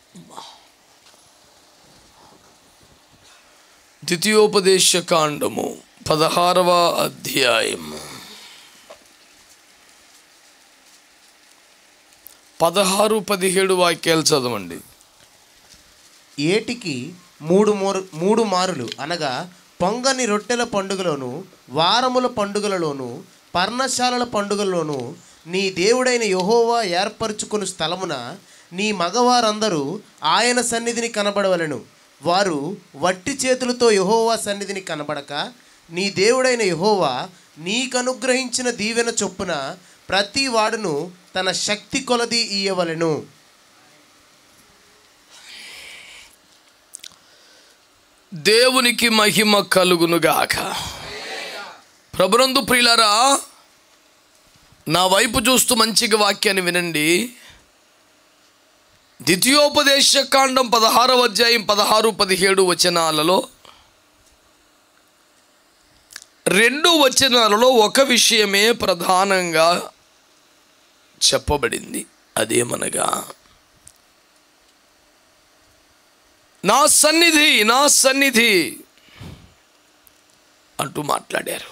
ద్వితీయోపదేశ కాండము పదహారవ అధ్యాయము పదహారు పదిహేడు వాక్యాలు చదవండి ఏటికి మూడు మోరు మూడు మారులు అనగా పొంగని రొట్టెల పండుగలోను వారముల పండుగలలోను పర్ణశాలల పండుగల్లోను నీ దేవుడైన యెహోవా ఏర్పరచుకుని స్థలమున నీ మగవారందరూ ఆయన సన్నిధిని కనబడవలెను వారు వట్టి చేతులతో యెహోవా సన్నిధిని కనబడక నీ దేవుడైన యెహోవా నీకనుగ్రహించిన దీవెన చొప్పున ప్రతి వాడును తన శక్తి కొలది ఇయ్యవలెను దేవునికి మహిమ కలుగునుగాక ప్రభునందు ప్రియులారా నా వైపు చూస్తూ మంచిగా వాక్యాన్ని వినండి ద్వితీయోపదేశ కాండం పదహారవ అధ్యాయం పదహారు పదిహేడు వచనాలలో రెండు వచనాలలో ఒక విషయమే ప్రధానంగా చెప్పబడింది అదేమనగా నా సన్నిధి నా సన్నిధి అంటూ మాట్లాడారు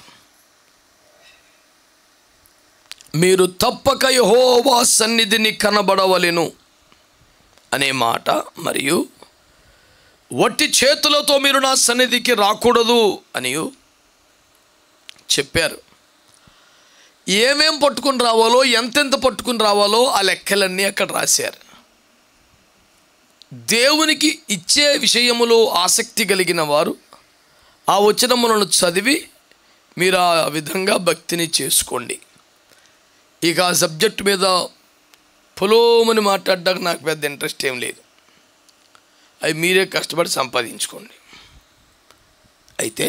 మీరు తప్పక యహోవా సన్నిధిని కనబడవలెను అనే మాట మరియు వట్టి చేతులతో మీరు నా సన్నిధికి రాకూడదు అని చెప్పారు ఏమేం పట్టుకుని రావాలో ఎంతెంత పట్టుకుని రావాలో ఆ లెక్కలన్నీ అక్కడ రాశారు దేవునికి ఇచ్చే విషయములో ఆసక్తి కలిగిన వారు ఆ వచనములను చదివి మీరు ఆ విధంగా భక్తిని చేసుకోండి ఇక ఆ సబ్జెక్ట్ మీద పొలోమని మాట్లాడడానికి నాకు పెద్ద ఇంట్రెస్ట్ ఏం లేదు అవి మీరే కష్టపడి సంపాదించుకోండి అయితే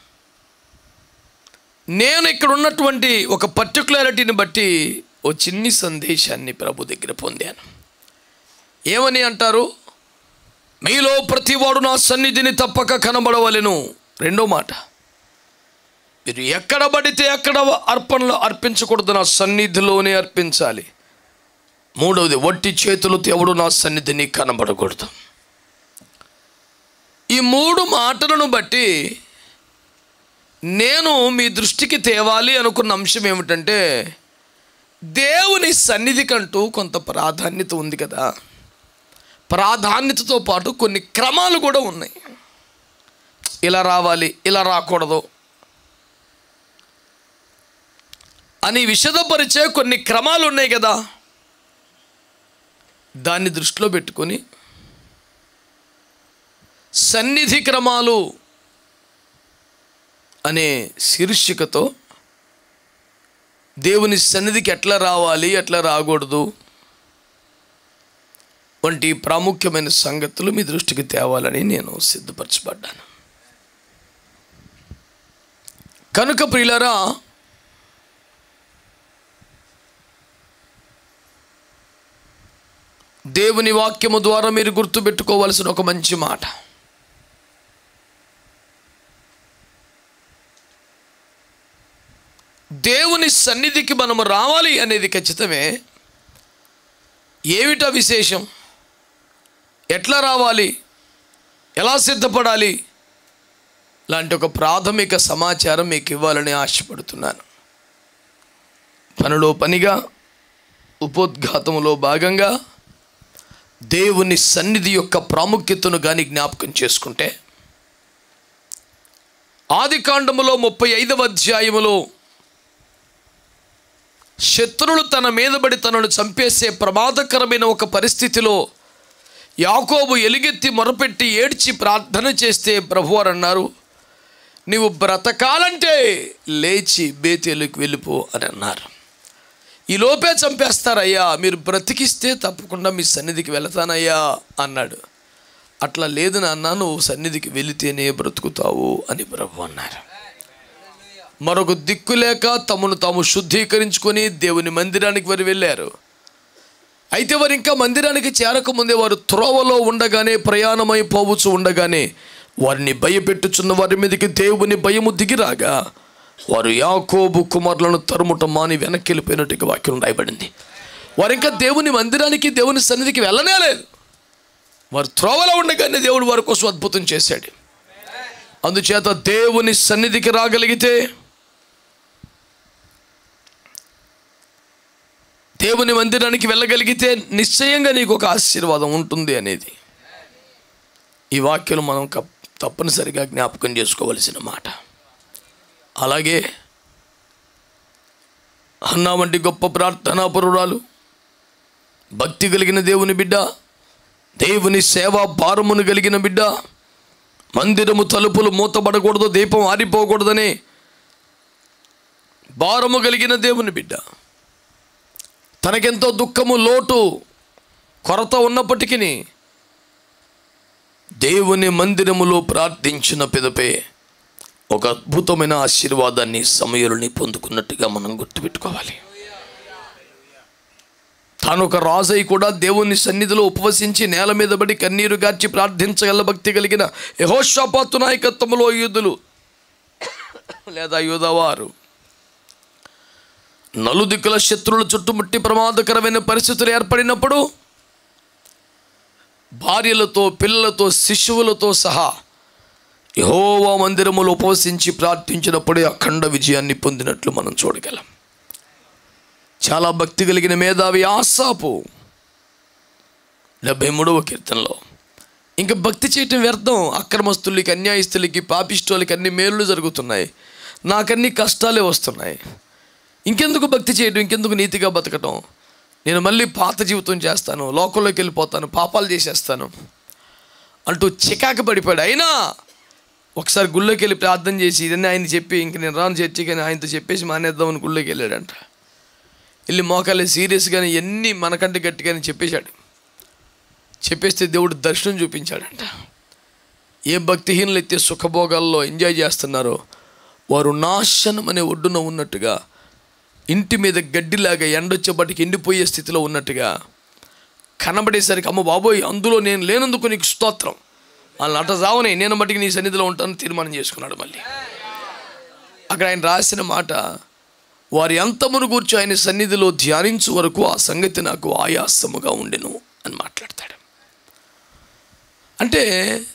నేను ఇక్కడ ఉన్నటువంటి ఒక పర్టికులారిటీని బట్టి ఓ చిన్ని సందేశాన్ని ప్రభు దగ్గర పొందాను ఏమని అంటారు మీలో ప్రతివాడు నా సన్నిధిని తప్పక కనబడవలెను రెండో మాట మీరు ఎక్కడ పడితే అక్కడ అర్పణలు అర్పించకూడదు నా సన్నిధిలోనే అర్పించాలి మూడవది వట్టి చేతులతో ఎవడు నా సన్నిధిని కనబడకూడదు ఈ మూడు మాటలను బట్టి నేను మీ దృష్టికి తేవాలి అనుకున్న అంశం ఏమిటంటే దేవుని సన్నిధికంటూ కొంత ప్రాధాన్యత ఉంది కదా ప్రాధాన్యతతో పాటు కొన్ని క్రమాలు కూడా ఉన్నాయి ఇలా రావాలి ఇలా రాకూడదు అని విషదపరిచే కొన్ని క్రమాలు ఉన్నాయి కదా దాన్ని దృష్టిలో పెట్టుకొని సన్నిధి క్రమాలు అనే శీర్షికతో దేవుని సన్నిధికి ఎట్లా రావాలి ఎట్లా రాకూడదు వంటి ప్రాముఖ్యమైన సంగతులు మీ దృష్టికి తేవాలని నేను సిద్ధపరచబడ్డాను కనుక ప్రియులరా దేవుని వాక్యము ద్వారా మీరు గుర్తుపెట్టుకోవలసిన ఒక మంచి మాట దేవుని సన్నిధికి మనము రావాలి అనేది ఖచ్చితమే ఏమిటా విశేషం ఎట్లా రావాలి ఎలా సిద్ధపడాలి లాంటి ఒక ప్రాథమిక సమాచారం మీకు ఇవ్వాలని ఆశపడుతున్నాను పనిలో పనిగా ఉపోద్ఘాతంలో భాగంగా దేవుని సన్నిధి యొక్క ప్రాముఖ్యతను కానీ జ్ఞాపకం చేసుకుంటే ఆది కాండములో ముప్పై ఐదవ అధ్యాయములో శత్రులు తన మీద పడి తనను చంపేసే ప్రమాదకరమైన ఒక పరిస్థితిలో యాకోబు ఎలుగెత్తి మొరపెట్టి ఏడ్చి ప్రార్థన చేస్తే ప్రభువారు అన్నారు నీవు బ్రతకాలంటే లేచి బేతేలుకి వెళ్ళిపో అని అన్నారు ఈ లోపే చంపేస్తారయ్యా మీరు బ్రతికిస్తే తప్పకుండా మీ సన్నిధికి వెళతానయ్యా అన్నాడు అట్లా లేదు నాన్న నువ్వు సన్నిధికి వెళితేనే బ్రతుకుతావు అని ప్రభు అన్నారు మరొక దిక్కు లేక తమను తాము శుద్ధీకరించుకొని దేవుని మందిరానికి వారు వెళ్ళారు అయితే వారు ఇంకా మందిరానికి చేరకముందే వారు త్రోవలో ఉండగానే ప్రయాణమై పోవచ్చు ఉండగానే వారిని భయపెట్టుచున్న వారి మీదకి దేవుని భయము దిగిరాగా వారు యాకోబు కుమారులను తరుముట మాని వెనక్కి వెళ్ళిపోయినట్టుగా వాక్యం రాయబడింది వారు ఇంకా దేవుని మందిరానికి దేవుని సన్నిధికి వెళ్ళనే లేదు వారు త్రోవలో ఉండగానే దేవుడు వారి కోసం అద్భుతం చేశాడు అందుచేత దేవుని సన్నిధికి రాగలిగితే దేవుని మందిరానికి వెళ్ళగలిగితే నిశ్చయంగా నీకు ఒక ఆశీర్వాదం ఉంటుంది అనేది ఈ వాక్యం మనం కప్- తప్పనిసరిగా జ్ఞాపకం చేసుకోవలసిన మాట అలాగే అన్నా వంటి గొప్ప ప్రార్థనాపరురాలు భక్తి కలిగిన దేవుని బిడ్డ దేవుని సేవా భారమును కలిగిన బిడ్డ మందిరము తలుపులు మూతబడకూడదు దీపం ఆరిపోకూడదని భారము కలిగిన దేవుని బిడ్డ తనకెంతో దుఃఖము లోటు కొరత ఉన్నప్పటికీ దేవుని మందిరములో ప్రార్థించిన పిదపే ఒక అద్భుతమైన ఆశీర్వాదాన్ని సమయులని పొందుకున్నట్టుగా మనం గుర్తుపెట్టుకోవాలి తాను ఒక రాజై కూడా దేవుని సన్నిధిలో ఉపవసించి నేల మీద పడి కన్నీరు గార్చి ప్రార్థించగల భక్తి కలిగిన యహోషాపాతు నాయకత్వంలో యూదులు లేదా యూదవారు నలుదిక్కుల శత్రువులు చుట్టుముట్టి ప్రమాదకరమైన పరిస్థితులు ఏర్పడినప్పుడు భార్యలతో పిల్లలతో శిశువులతో సహా యహోవా మందిరములో ఉపవసించి ప్రార్థించినప్పుడే అఖండ విజయాన్ని పొందినట్లు మనం చూడగలం చాలా భక్తి కలిగిన మేధావి ఆసాపు డెబ్బై మూడవ కీర్తనలో ఇంకా భక్తి చేయటం వ్యర్థం అక్రమస్తులకి అన్యాయస్తులకి పాపిష్టులకి అన్ని మేలులు జరుగుతున్నాయి నాకన్ని కష్టాలే వస్తున్నాయి ఇంకెందుకు భక్తి చేయడం ఇంకెందుకు నీతిగా బతకటం నేను మళ్ళీ పాత జీవితం చేస్తాను లోకంలోకి వెళ్ళిపోతాను పాపాలు చేసేస్తాను అంటూ చికాకు పడిపోయాడు అయినా ఒకసారి గుళ్ళోకి వెళ్ళి ప్రార్థన చేసి ఇదన్నీ ఆయన చెప్పి ఇంక నేను రాను చర్చికి అని ఆయనతో చెప్పేసి మానేద్దామని గుళ్ళోకి వెళ్ళాడంట వెళ్ళి మోకాలే సీరియస్గానే ఎన్ని మనకంటే గట్టిగానే చెప్పేశాడు చెప్పేస్తే దేవుడు దర్శనం చూపించాడంట ఏ భక్తిహీనులు అయితే సుఖభోగాల్లో ఎంజాయ్ చేస్తున్నారో వారు నాశనం అనే ఒడ్డున ఉన్నట్టుగా ఇంటి మీద గడ్డిలాగా ఎండొచ్చేపటికి ఎండిపోయే స్థితిలో ఉన్నట్టుగా కనబడేసరికి అమ్మ బాబోయ్ అందులో నేను లేనందుకు నీకు స్తోత్రం వాళ్ళని అట సావని నేను మట్టికి నీ సన్నిధిలో ఉంటానని తీర్మానం చేసుకున్నాడు మళ్ళీ అక్కడ ఆయన రాసిన మాట వారి అంతమును గూర్చి ఆయన సన్నిధిలో ధ్యానించు వరకు ఆ సంగతి నాకు ఆయాసముగా ఉండెను అని మాట్లాడతాడు అంటే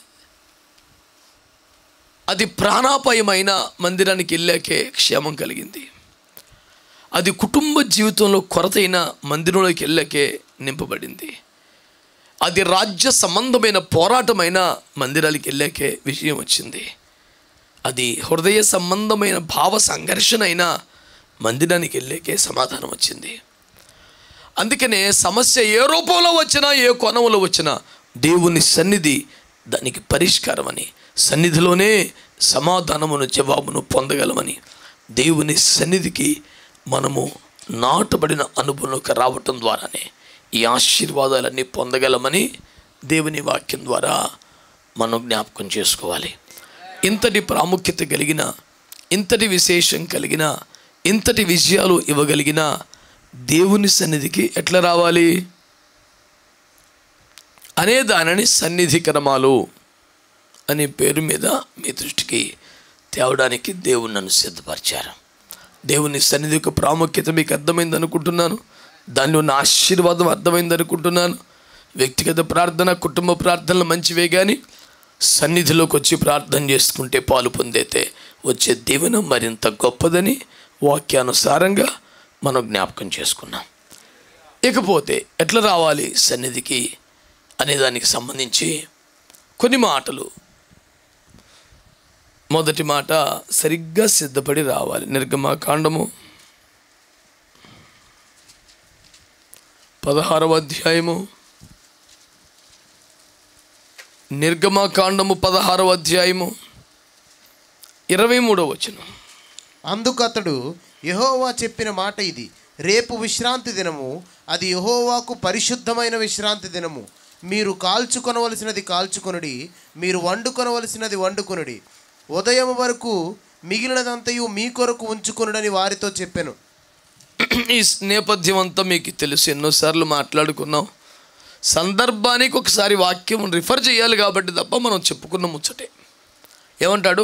అది ప్రాణాపాయమైన మందిరానికి వెళ్ళాకే క్షేమం కలిగింది అది కుటుంబ జీవితంలో కొరతైన మందిరంలోకి వెళ్ళాకే నింపబడింది అది రాజ్య సంబంధమైన పోరాటమైన మందిరాలకు వెళ్ళాకే విషయం వచ్చింది అది హృదయ సంబంధమైన భావ సంఘర్షణ అయిన మందిరానికి వెళ్ళాకే సమాధానం వచ్చింది అందుకనే సమస్య ఏ రూపంలో వచ్చినా ఏ కోణంలో వచ్చినా దేవుని సన్నిధి దానికి పరిష్కారం అని సన్నిధిలోనే సమాధానమును జవాబును పొందగలమని దేవుని సన్నిధికి మనము నాటబడిన అనుభవంలోకి రావటం ద్వారానే ఈ ఆశీర్వాదాలన్నీ పొందగలమని దేవుని వాక్యం ద్వారా మనం జ్ఞాపకం చేసుకోవాలి ఇంతటి ప్రాముఖ్యత కలిగిన ఇంతటి విశేషం కలిగిన ఇంతటి విజయాలు ఇవ్వగలిగిన దేవుని సన్నిధికి ఎట్లా రావాలి అనే దానిని సన్నిధి క్రమాలు అనే పేరు మీద మీ దృష్టికి తేవడానికి దేవుడు నన్ను సిద్ధపరిచారు దేవుని సన్నిధి యొక్క ప్రాముఖ్యత మీకు అర్థమైంది అనుకుంటున్నాను దానిలో ఉన్న ఆశీర్వాదం అర్థమైంది అనుకుంటున్నాను వ్యక్తిగత ప్రార్థన కుటుంబ ప్రార్థనలు మంచివే కానీ సన్నిధిలోకి వచ్చి ప్రార్థన చేసుకుంటే పాలు పొందైతే వచ్చే దీవెన మరింత గొప్పదని వాక్యానుసారంగా మనం జ్ఞాపకం చేసుకున్నాం ఇకపోతే ఎట్లా రావాలి సన్నిధికి అనే దానికి సంబంధించి కొన్ని మాటలు మొదటి మాట సరిగ్గా సిద్ధపడి రావాలి నిర్గమాకాండము పదహారవ అధ్యాయము నిర్గమాకాండము పదహారవ అధ్యాయము ఇరవై మూడవ వచనం అందుకతడు యెహోవా చెప్పిన మాట ఇది రేపు విశ్రాంతి దినము అది యెహోవాకు పరిశుద్ధమైన విశ్రాంతి దినము మీరు కాల్చుకొనవలసినది కాల్చుకొనుడి మీరు వండుకొనవలసినది వండుకొనుడి ఉదయం వరకు మిగిలినదంతయు మీ కొరకు ఉంచుకొనుడని వారితో చెప్పాను ఈ నేపథ్యం అంతా మీకు తెలుసు ఎన్నోసార్లు మాట్లాడుకున్నాం సందర్భానికి ఒకసారి వాక్యం రిఫర్ చేయాలి కాబట్టి తప్ప మనం చెప్పుకున్న ముచ్చటే ఏమంటాడు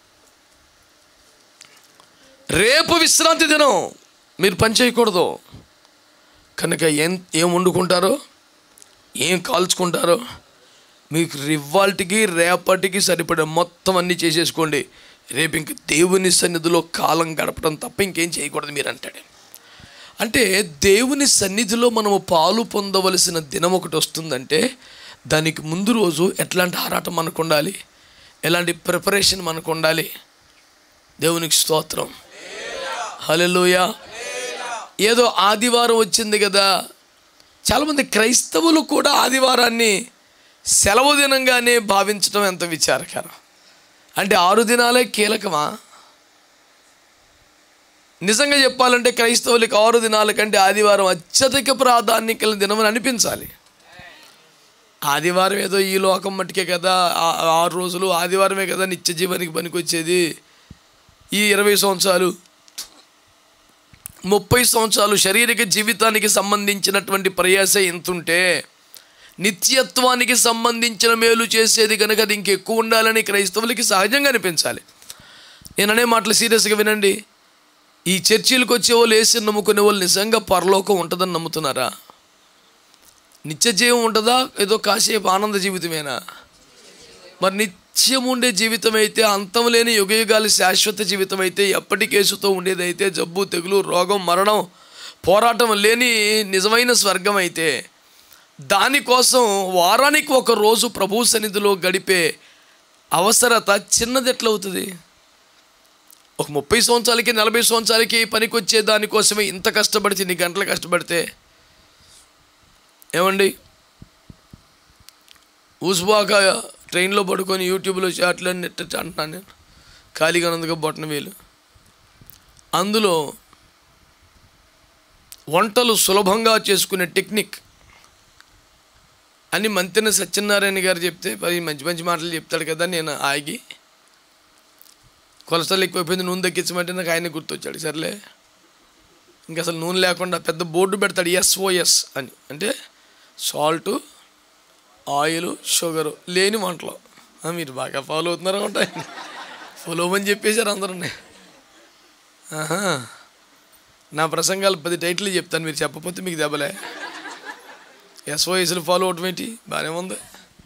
రేపు విశ్రాంతి దినం మీరు పని చేయకూడదు కనుక ఏం ఏం వండుకుంటారో ఏం కాల్చుకుంటారో మీకు రివాల్ట్కి రేపటికి సరిపడే మొత్తం అన్నీ చేసేసుకోండి రేపు ఇంక దేవుని సన్నిధిలో కాలం గడపడం తప్ప ఇంకేం చేయకూడదు మీరు అంటాడు అంటే దేవుని సన్నిధిలో మనము పాలు పొందవలసిన దినం ఒకటి వస్తుందంటే దానికి ముందు రోజు ఎట్లాంటి ఆరాటం మనకు ఉండాలి ఎలాంటి ప్రిపరేషన్ మనకు ఉండాలి దేవునికి స్తోత్రం హల్లెలూయా ఏదో ఆదివారం వచ్చింది కదా చాలామంది క్రైస్తవులు కూడా ఆదివారాన్ని సెలవు దినంగానే భావించడం ఎంత విచారకరం అంటే ఆరు దినాలే కీలకమా నిజంగా చెప్పాలంటే క్రైస్తవులకి ఆరు దినాల కంటే ఆదివారం అత్యధిక ప్రాధాన్యం కలిగిన దినమని అనిపించాలి ఆదివారం ఏదో ఈ లోకం మట్టుకే కదా ఆ- ఆరు రోజులు ఆదివారమే కదా నిత్య జీవానికి పనికొచ్చేది ఈ ఇరవై సంవత్సరాలు ముప్పై సంవత్సరాలు శారీరక జీవితానికి సంబంధించినటువంటి ప్రయాస ఎంతుంటే నిత్యత్వానికి సంబంధించిన మేలు చేసేది కనుక అది ఇంకెక్కువ ఉండాలని క్రైస్తవులకి సహజంగా అనిపించాలి నేను అనే మాటలు సీరియస్గా వినండి ఈ చర్చిలకు వచ్చే వాళ్ళు వేసి నమ్ముకునే వాళ్ళు నిజంగా పరలోకం ఉంటుందని నమ్ముతున్నారా నిత్య జీవం ఉంటుందా ఏదో కాసేపు ఆనంద జీవితమేనా మరి నిత్యం ఉండే జీవితం అయితే అంతం లేని యుగయుగాలు శాశ్వత జీవితం అయితే ఎప్పటికేసుతో ఉండేదైతే జబ్బు తెగులు రోగం మరణం పోరాటం లేని నిజమైన స్వర్గం అయితే దానికోసం వారానికి ఒక రోజు ప్రభు సన్నిధిలో గడిపే అవసరత చిన్నది ఎట్లవుతుంది ఒక ముప్పై సంవత్సరాలకి నలభై సంవత్సరాలకి పనికొచ్చే దానికోసమే ఇంత కష్టపడితే ఇన్ని గంటలు కష్టపడితే ఏమండి ఊసుబాక ట్రైన్లో పడుకొని యూట్యూబ్లో చాట్లు నెట్ అంటున్నాను నేను ఖాళీగా ఉన్నందుకు బొట్టన వేలు అందులో వంటలు సులభంగా చేసుకునే టెక్నిక్ అని మంతెన సత్యనారాయణ గారు చెప్తే పది మంచి మంచి మాటలు చెప్తాడు కదా నేను ఆగి కొలెస్ట్రాల్ ఎక్కువైపోయింది నూనె తగ్గించమంటే నాకు ఆయన గుర్తొచ్చాడు సర్లే ఇంకా అసలు నూనె లేకుండా పెద్ద బోర్డు పెడతాడు ఎస్ఓఎస్ అని అంటే సాల్ట్ ఆయిల్ షుగరు లేని వంటలు ఆ, మీరు బాగా ఫాలో అవుతున్నారు ఉంటాయి ఫాలో అవ్వని చెప్పేశారు అందరూ ఆహా నా ప్రసంగాలు పది టైటిల్ చెప్తాను మీరు చెప్పకపోతే మీకు దెబ్బలే ఎస్ఓఎస్లు ఫాలో అవటం ఏంటి బాగానే ఉంది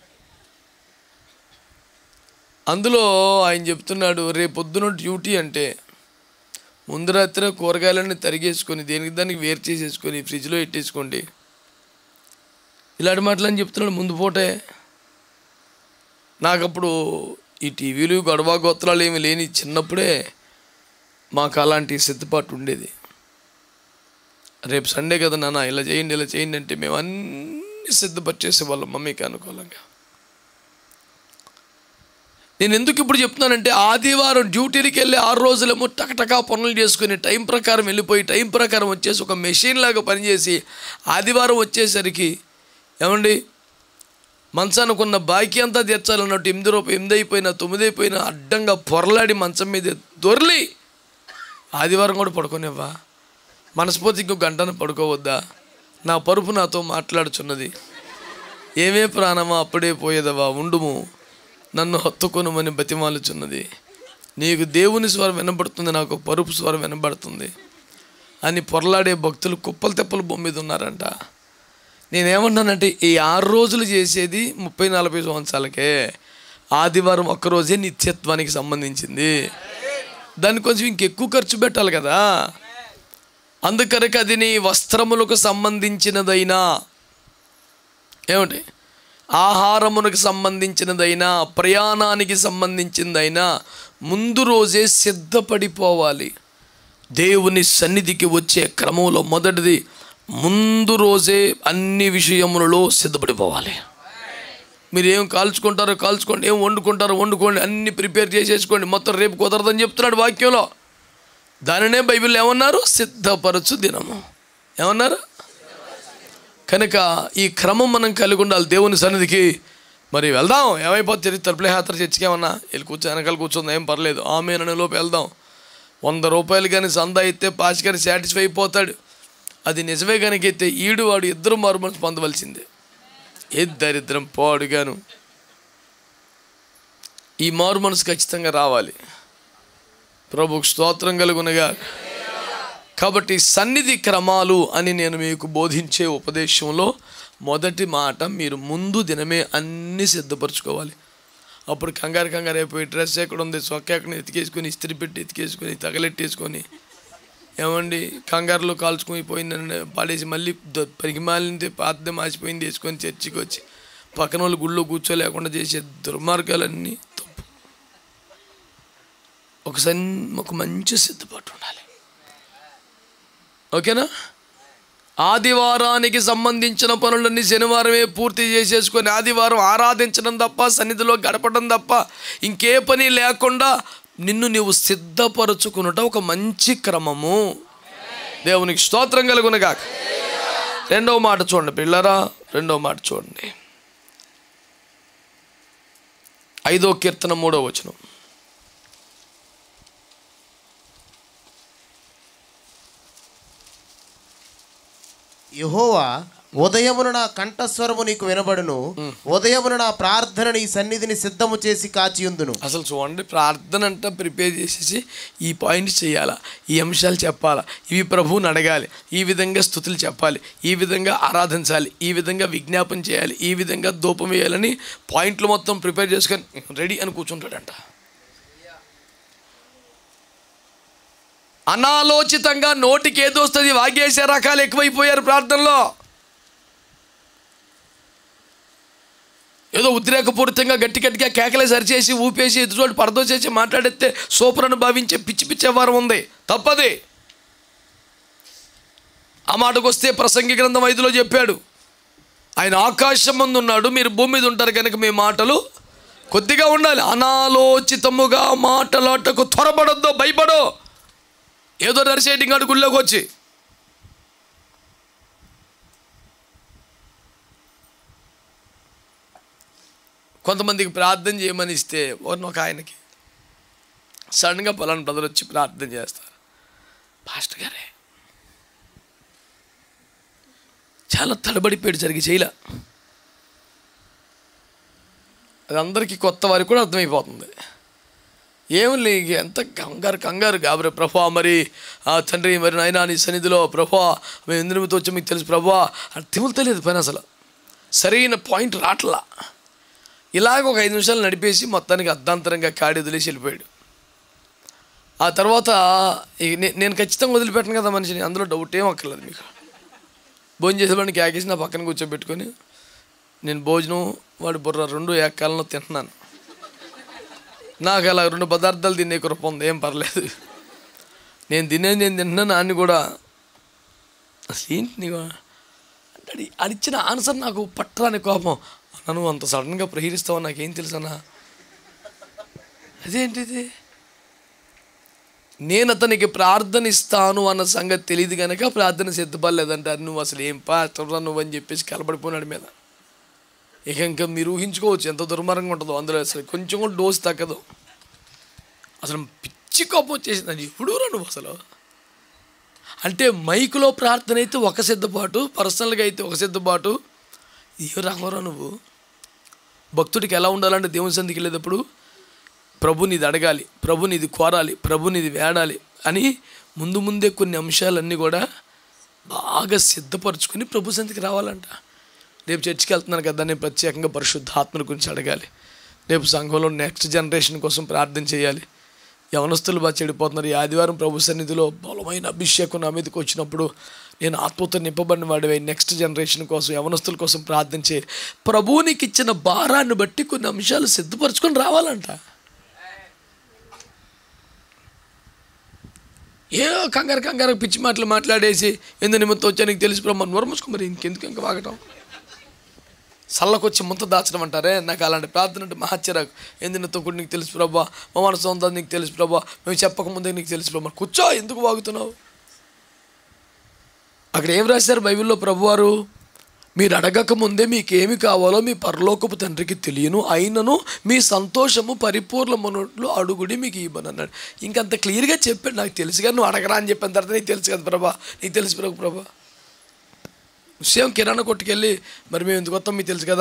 అందులో ఆయన చెప్తున్నాడు రేపొద్దున డ్యూటీ అంటే ముందు రాత్రి కూరగాయలన్నీ తరిగేసుకొని దేనికి దానికి వేరు చేసేసుకొని ఫ్రిడ్జ్లో పెట్టేసుకోండి ఇలాంటి మాటలు అని చెప్తున్నాడు ముందు పూటే నాకు అప్పుడు ఈ టీవీలు గొడవ గోత్రాలు ఏమి లేని చిన్నప్పుడే మాకు అలాంటి సిద్ధపాటు ఉండేది రేపు సండే కదా నాన్న ఇలా చేయండి ఇలా చేయండి అంటే మేము అన్నీ సిద్ధపరిచేసేవాళ్ళం మమ్మీకి అనుకూలంగా నేను ఎందుకు ఇప్పుడు చెప్తున్నానంటే ఆదివారం డ్యూటీకి వెళ్ళి ఆరు రోజులేమో టకటకా పనులు చేసుకుని టైం ప్రకారం వెళ్ళిపోయి టైం ప్రకారం వచ్చేసి ఒక మెషిన్ లాగా పనిచేసి ఆదివారం వచ్చేసరికి ఏమండి మంచానుకున్న బాకీ అంతా తీర్చాలన్నట్టు ఎనిమిది రూపాయలు ఎనిమిది అయిపోయినా తొమ్మిది అయిపోయినా అడ్డంగా పొరలాడి మంచం మీద దొర్లి ఆదివారం కూడా పడుకోనివ్వా మనస్ఫూర్తి ఇంకో గంటను పడుకోవద్దా నా పరుపు నాతో మాట్లాడుచున్నది ఏమే ప్రాణమా అప్పుడే పోయేదవా ఉండుము నన్ను హత్తుకొనుమని బతిమాలుచున్నది నీకు దేవుని స్వరం వినబడుతుంది నాకు పరుపు స్వరం వినబడుతుంది అని పొరలాడే భక్తులు కుప్పలు తెప్పలు భూమి మీద ఉన్నారంట నేనేమన్నానంటే ఈ ఆరు రోజులు చేసేది ముప్పై నలభై సంవత్సరాలకే ఆదివారం ఒక్కరోజే నిత్యత్వానికి సంబంధించింది దాన్ని కొంచెం ఇంకెక్కువ ఖర్చు పెట్టాలి కదా అందుకనక అది నీ వస్త్రములకు సంబంధించినదైనా ఏమిటి ఆహారమునకు సంబంధించినదైనా ప్రయాణానికి సంబంధించిందైనా ముందు రోజే సిద్ధపడిపోవాలి దేవుని సన్నిధికి వచ్చే క్రమంలో మొదటిది ముందు రోజే అన్ని విషయములలో సిద్ధపడిపోవాలి మీరు ఏం కాల్చుకుంటారో కాల్చుకోండి ఏం వండుకుంటారో వండుకోండి అన్ని ప్రిపేర్ చేసేసుకోండి మొత్తం రేపు కుదరదని చెప్తున్నాడు వాక్యంలో దానినే బైబిల్ ఏమన్నారు సిద్ధపరచు దినము ఏమన్నారు కనుక ఈ క్రమం మనం కలిగి ఉండాలి దేవుని సన్నిధికి మరి వెళ్దాం ఏమైపోతుంది తలుపులే యాత్ర చర్చికేమన్నా వెళ్ళి కూర్చో వెనకాల కూర్చుంది ఏం పర్లేదు ఆమె అనే లోపు వెళ్దాం వంద రూపాయలు కానీ సందా అయితే పాచి కానీ సాటిస్ఫై అయిపోతాడు అది నిజమే కనుక అయితే ఈడు వాడు ఇద్దరు మారు మనసు పొందవలసిందే ఏ దరిద్రం పాడుగాను ఈ మారు మనసు ఖచ్చితంగా రావాలి ప్రభుకు స్తోత్రం కలుగునగా కాబట్టి సన్నిధి క్రమాలు అని నేను మీకు బోధించే ఉపదేశంలో మొదటి మాట మీరు ముందు దినమే అన్నీ సిద్ధపరచుకోవాలి అప్పుడు కంగారు కంగారు అయిపోయి డ్రెస్ ఎక్కడ ఉంది సొక్క ఎక్కడ ఎతికేసుకొని ఇస్త్రీ పెట్టి ఎతికేసుకొని తగలెట్టేసుకొని ఏమండి కంగారులో కాల్చుకొని పోయిందని పడేసి మళ్ళీ దొ- పరిగిమాలింది పాత మాసిపోయింది వేసుకొని చర్చికి వచ్చి పక్కన వాళ్ళు గుళ్ళో కూర్చోలేకుండా చేసే దుర్మార్గాలన్నీ తప్పు ఒక సన్ ఒక మంచి సిద్ధపాటు ఉండాలి ఓకేనా ఆదివారానికి సంబంధించిన పనులన్నీ శనివారమే పూర్తి చేసేసుకొని ఆదివారం ఆరాధించడం తప్ప సన్నిధిలో గడపడం తప్ప ఇంకే పని లేకుండా నిన్ను నీవు సిద్ధపరచుకునుట ఒక మంచి క్రమము దేవునికి స్తోత్రం కలుగునగాక రెండవ మాట చూడండి పిల్లరా రెండవ మాట చూడండి ఐదో కీర్తన మూడో వచనం యహోవా ఉదయమున నా కంఠస్వరము నీకు వినబడును ఉదయమున నా ప్రార్థన నీ సన్నిధిని సిద్ధము చేసి కాచియుందును అసలు చూడండి ప్రార్థన అంతా ప్రిపేర్ చేసేసి ఈ పాయింట్స్ చేయాలా ఈ అంశాలు చెప్పాలా ఇవి ప్రభువుని అడగాలి ఈ విధంగా స్థుతులు చెప్పాలి ఈ విధంగా ఆరాధించాలి ఈ విధంగా విజ్ఞాపన చేయాలి ఈ విధంగా ధూపం వేయాలని పాయింట్లు మొత్తం ప్రిపేర్ చేసుకొని రెడీ అని కూర్చుంటాడంట అనాలోచితంగా నోటికి ఏదొస్తుంది వాగేసే రకాలు ఎక్కువైపోయారు ప్రార్థనలో ఏదో ఉద్రేకపూరితంగా గట్టి గట్టిగా కేకలే సరిచేసి ఊపేసి ఎదుటి పరదో చేసి మాట్లాడితే సూపర్ అని భావించే పిచ్చి పిచ్చే వారం ఉంది తప్పది ఆ మాటకు వస్తే ప్రసంగి గ్రంథం ఐదులో చెప్పాడు ఆయన ఆకాశం ముందు ఉన్నాడు మీరు భూమి మీద ఉంటారు కనుక మీ మాటలు కొద్దిగా ఉండాలి అనాలోచితముగా మాటలాటకు త్వరపడొద్దు భయపడో ఏదో నరిసేటింగ్ అడు గుళ్ళోకి వచ్చి కొంతమందికి ప్రార్థన చేయమని ఇస్తే ఎవరిని ఒక ఆయనకి సడన్గా పలానా బ్రదర్ వచ్చి ప్రార్థన చేస్తారు పాస్టర్ గారే చాలా తడబడిపోయాడు జరిగి చేయలే అది అందరికీ కొత్త వారికి కూడా అర్థమైపోతుంది ఏం లే ఇక ఎంత కంగారు కంగారు గాబరే ప్రభా మరి ఆ తండ్రి మరి నాయన నీ సన్నిధిలో ప్రభా మేము ఎందుకు వచ్చి మీకు తెలుసు ప్రభా అని తిములు తెలియదు పని అసలు సరైన పాయింట్ రాట్లా ఇలాగ ఒక ఐదు నిమిషాలు నడిపేసి మొత్తానికి అర్ధాంతరంగా కాడి వదిలేసి వెళ్ళిపోయాడు ఆ తర్వాత ఇక నే- నేను ఖచ్చితంగా వదిలిపెట్టను కదా మనిషిని అందులో డౌట్ ఏం అక్కర్లేదు మీకు భోజనం చేసేవాడిని కేకేసి నా పక్కన కూర్చోబెట్టుకొని నేను భోజనం వాడి బుర్ర రెండు ఏకాలంలో తింటున్నాను నాకు అలా రెండు పదార్థాలు తినే కృప ఉంది ఏం పర్లేదు నేను తినేది నేను తింటున్నాను నాన్ని కూడా అసలు ఏంటి నీకు అంటే అది- అది ఇచ్చిన ఆన్సర్ నాకు పట్టరాని కోపం నన్ను అంత సడన్గా ప్రహరిస్తావు నాకేం తెలుసన్నా అదేంటిది నేను అతనికి ప్రార్థన ఇస్తాను అన్న సంగతి తెలియదు కనుక ప్రార్థన సిద్ధపడలేదంటారు నువ్వు అసలు ఏం పాస్టర్ నువ్వు అని చెప్పేసి కలబడిపోయినాడు మీద ఇక ఇంకా మీరు ఊహించుకోవచ్చు ఎంత దుర్మార్గంగా ఉంటుందో అందులో అసలు కొంచెం కూడా డోస్ తగ్గదు అసలు పిచ్చి కోపం వచ్చేసింది అది ఎప్పుడు నువ్వు అసలు అంటే మైకులో ప్రార్థన అయితే ఒక సిద్ధపాటు పర్సనల్గా అయితే ఒక సిద్ధపాటు ఏ రకమరా నువ్వు భక్తుడికి ఎలా ఉండాలంటే దేవుని సందికి వెళ్ళేటప్పుడు ప్రభు నీది అడగాలి ప్రభు నీది కోరాలి ప్రభు నీది వేడాలి అని ముందు ముందే కొన్ని అంశాలన్నీ కూడా బాగా సిద్ధపరచుకొని ప్రభు సంతికి రావాలంట రేపు చర్చికి వెళ్తున్నాను కదా నేను ప్రత్యేకంగా పరిశుద్ధాత్మల గురించి అడగాలి రేపు సంఘంలో నెక్స్ట్ జనరేషన్ కోసం ప్రార్థన చేయాలి యవనస్తులు బాగా చెడిపోతున్నారు ఈ ఆదివారం ప్రభు సన్నిధిలో బలమైన అభిషేకం నా మీదకి వచ్చినప్పుడు నేను ఆత్మతో నింపబడిన వాడివై నెక్స్ట్ జనరేషన్ కోసం యవనస్తుల కోసం ప్రార్థన చేయాలి ప్రభువునికి ఇచ్చిన భారాన్ని బట్టి కొన్ని అంశాలు సిద్ధపరచుకొని రావాలంట ఏ కంగారు కంగారు పిచ్చి మాటలు మాట్లాడేసి ఎందు నిమిత్తం వచ్చా నీకు తెలిసి బ్రహ్మ నోరు మూసుకో మరి ఇంకెందుకు ఇంకా వాగటం సల్లకొచ్చి ముంత దాచడం అంటారే నాకు అలాంటి ప్రార్థన అంటే మహాచ్చరాకు ఎందుకు కూడా నీకు తెలుసు ప్రభా మా మనసు ఉందా నీకు తెలుసు ప్రభా మేము చెప్పకముందే నీకు తెలుసు ప్రభా కూర్చో ఎందుకు వాగుతున్నావు అక్కడ ఏం రాశారు బైబిల్లో ప్రభువారు మీరు అడగక ముందే మీకు ఏమి కావాలో మీ పరలోకపు తండ్రికి తెలియను అయినను మీ సంతోషము పరిపూర్ణమునట్లు అడుగుడి మీకు ఇవ్వను అన్నాడు ఇంకంత క్లియర్గా చెప్పాడు నాకు తెలుసు కానీ నువ్వు అడగరా అని చెప్పిన తర్వాత నీకు తెలుసు కదా ప్రభా నీకు తెలుసు ప్రభు ప్రభా సేమ్ కిరాణా కొట్టుకెళ్ళి మరి మేము ఎందుకు వస్తాం మీకు తెలుసు కదా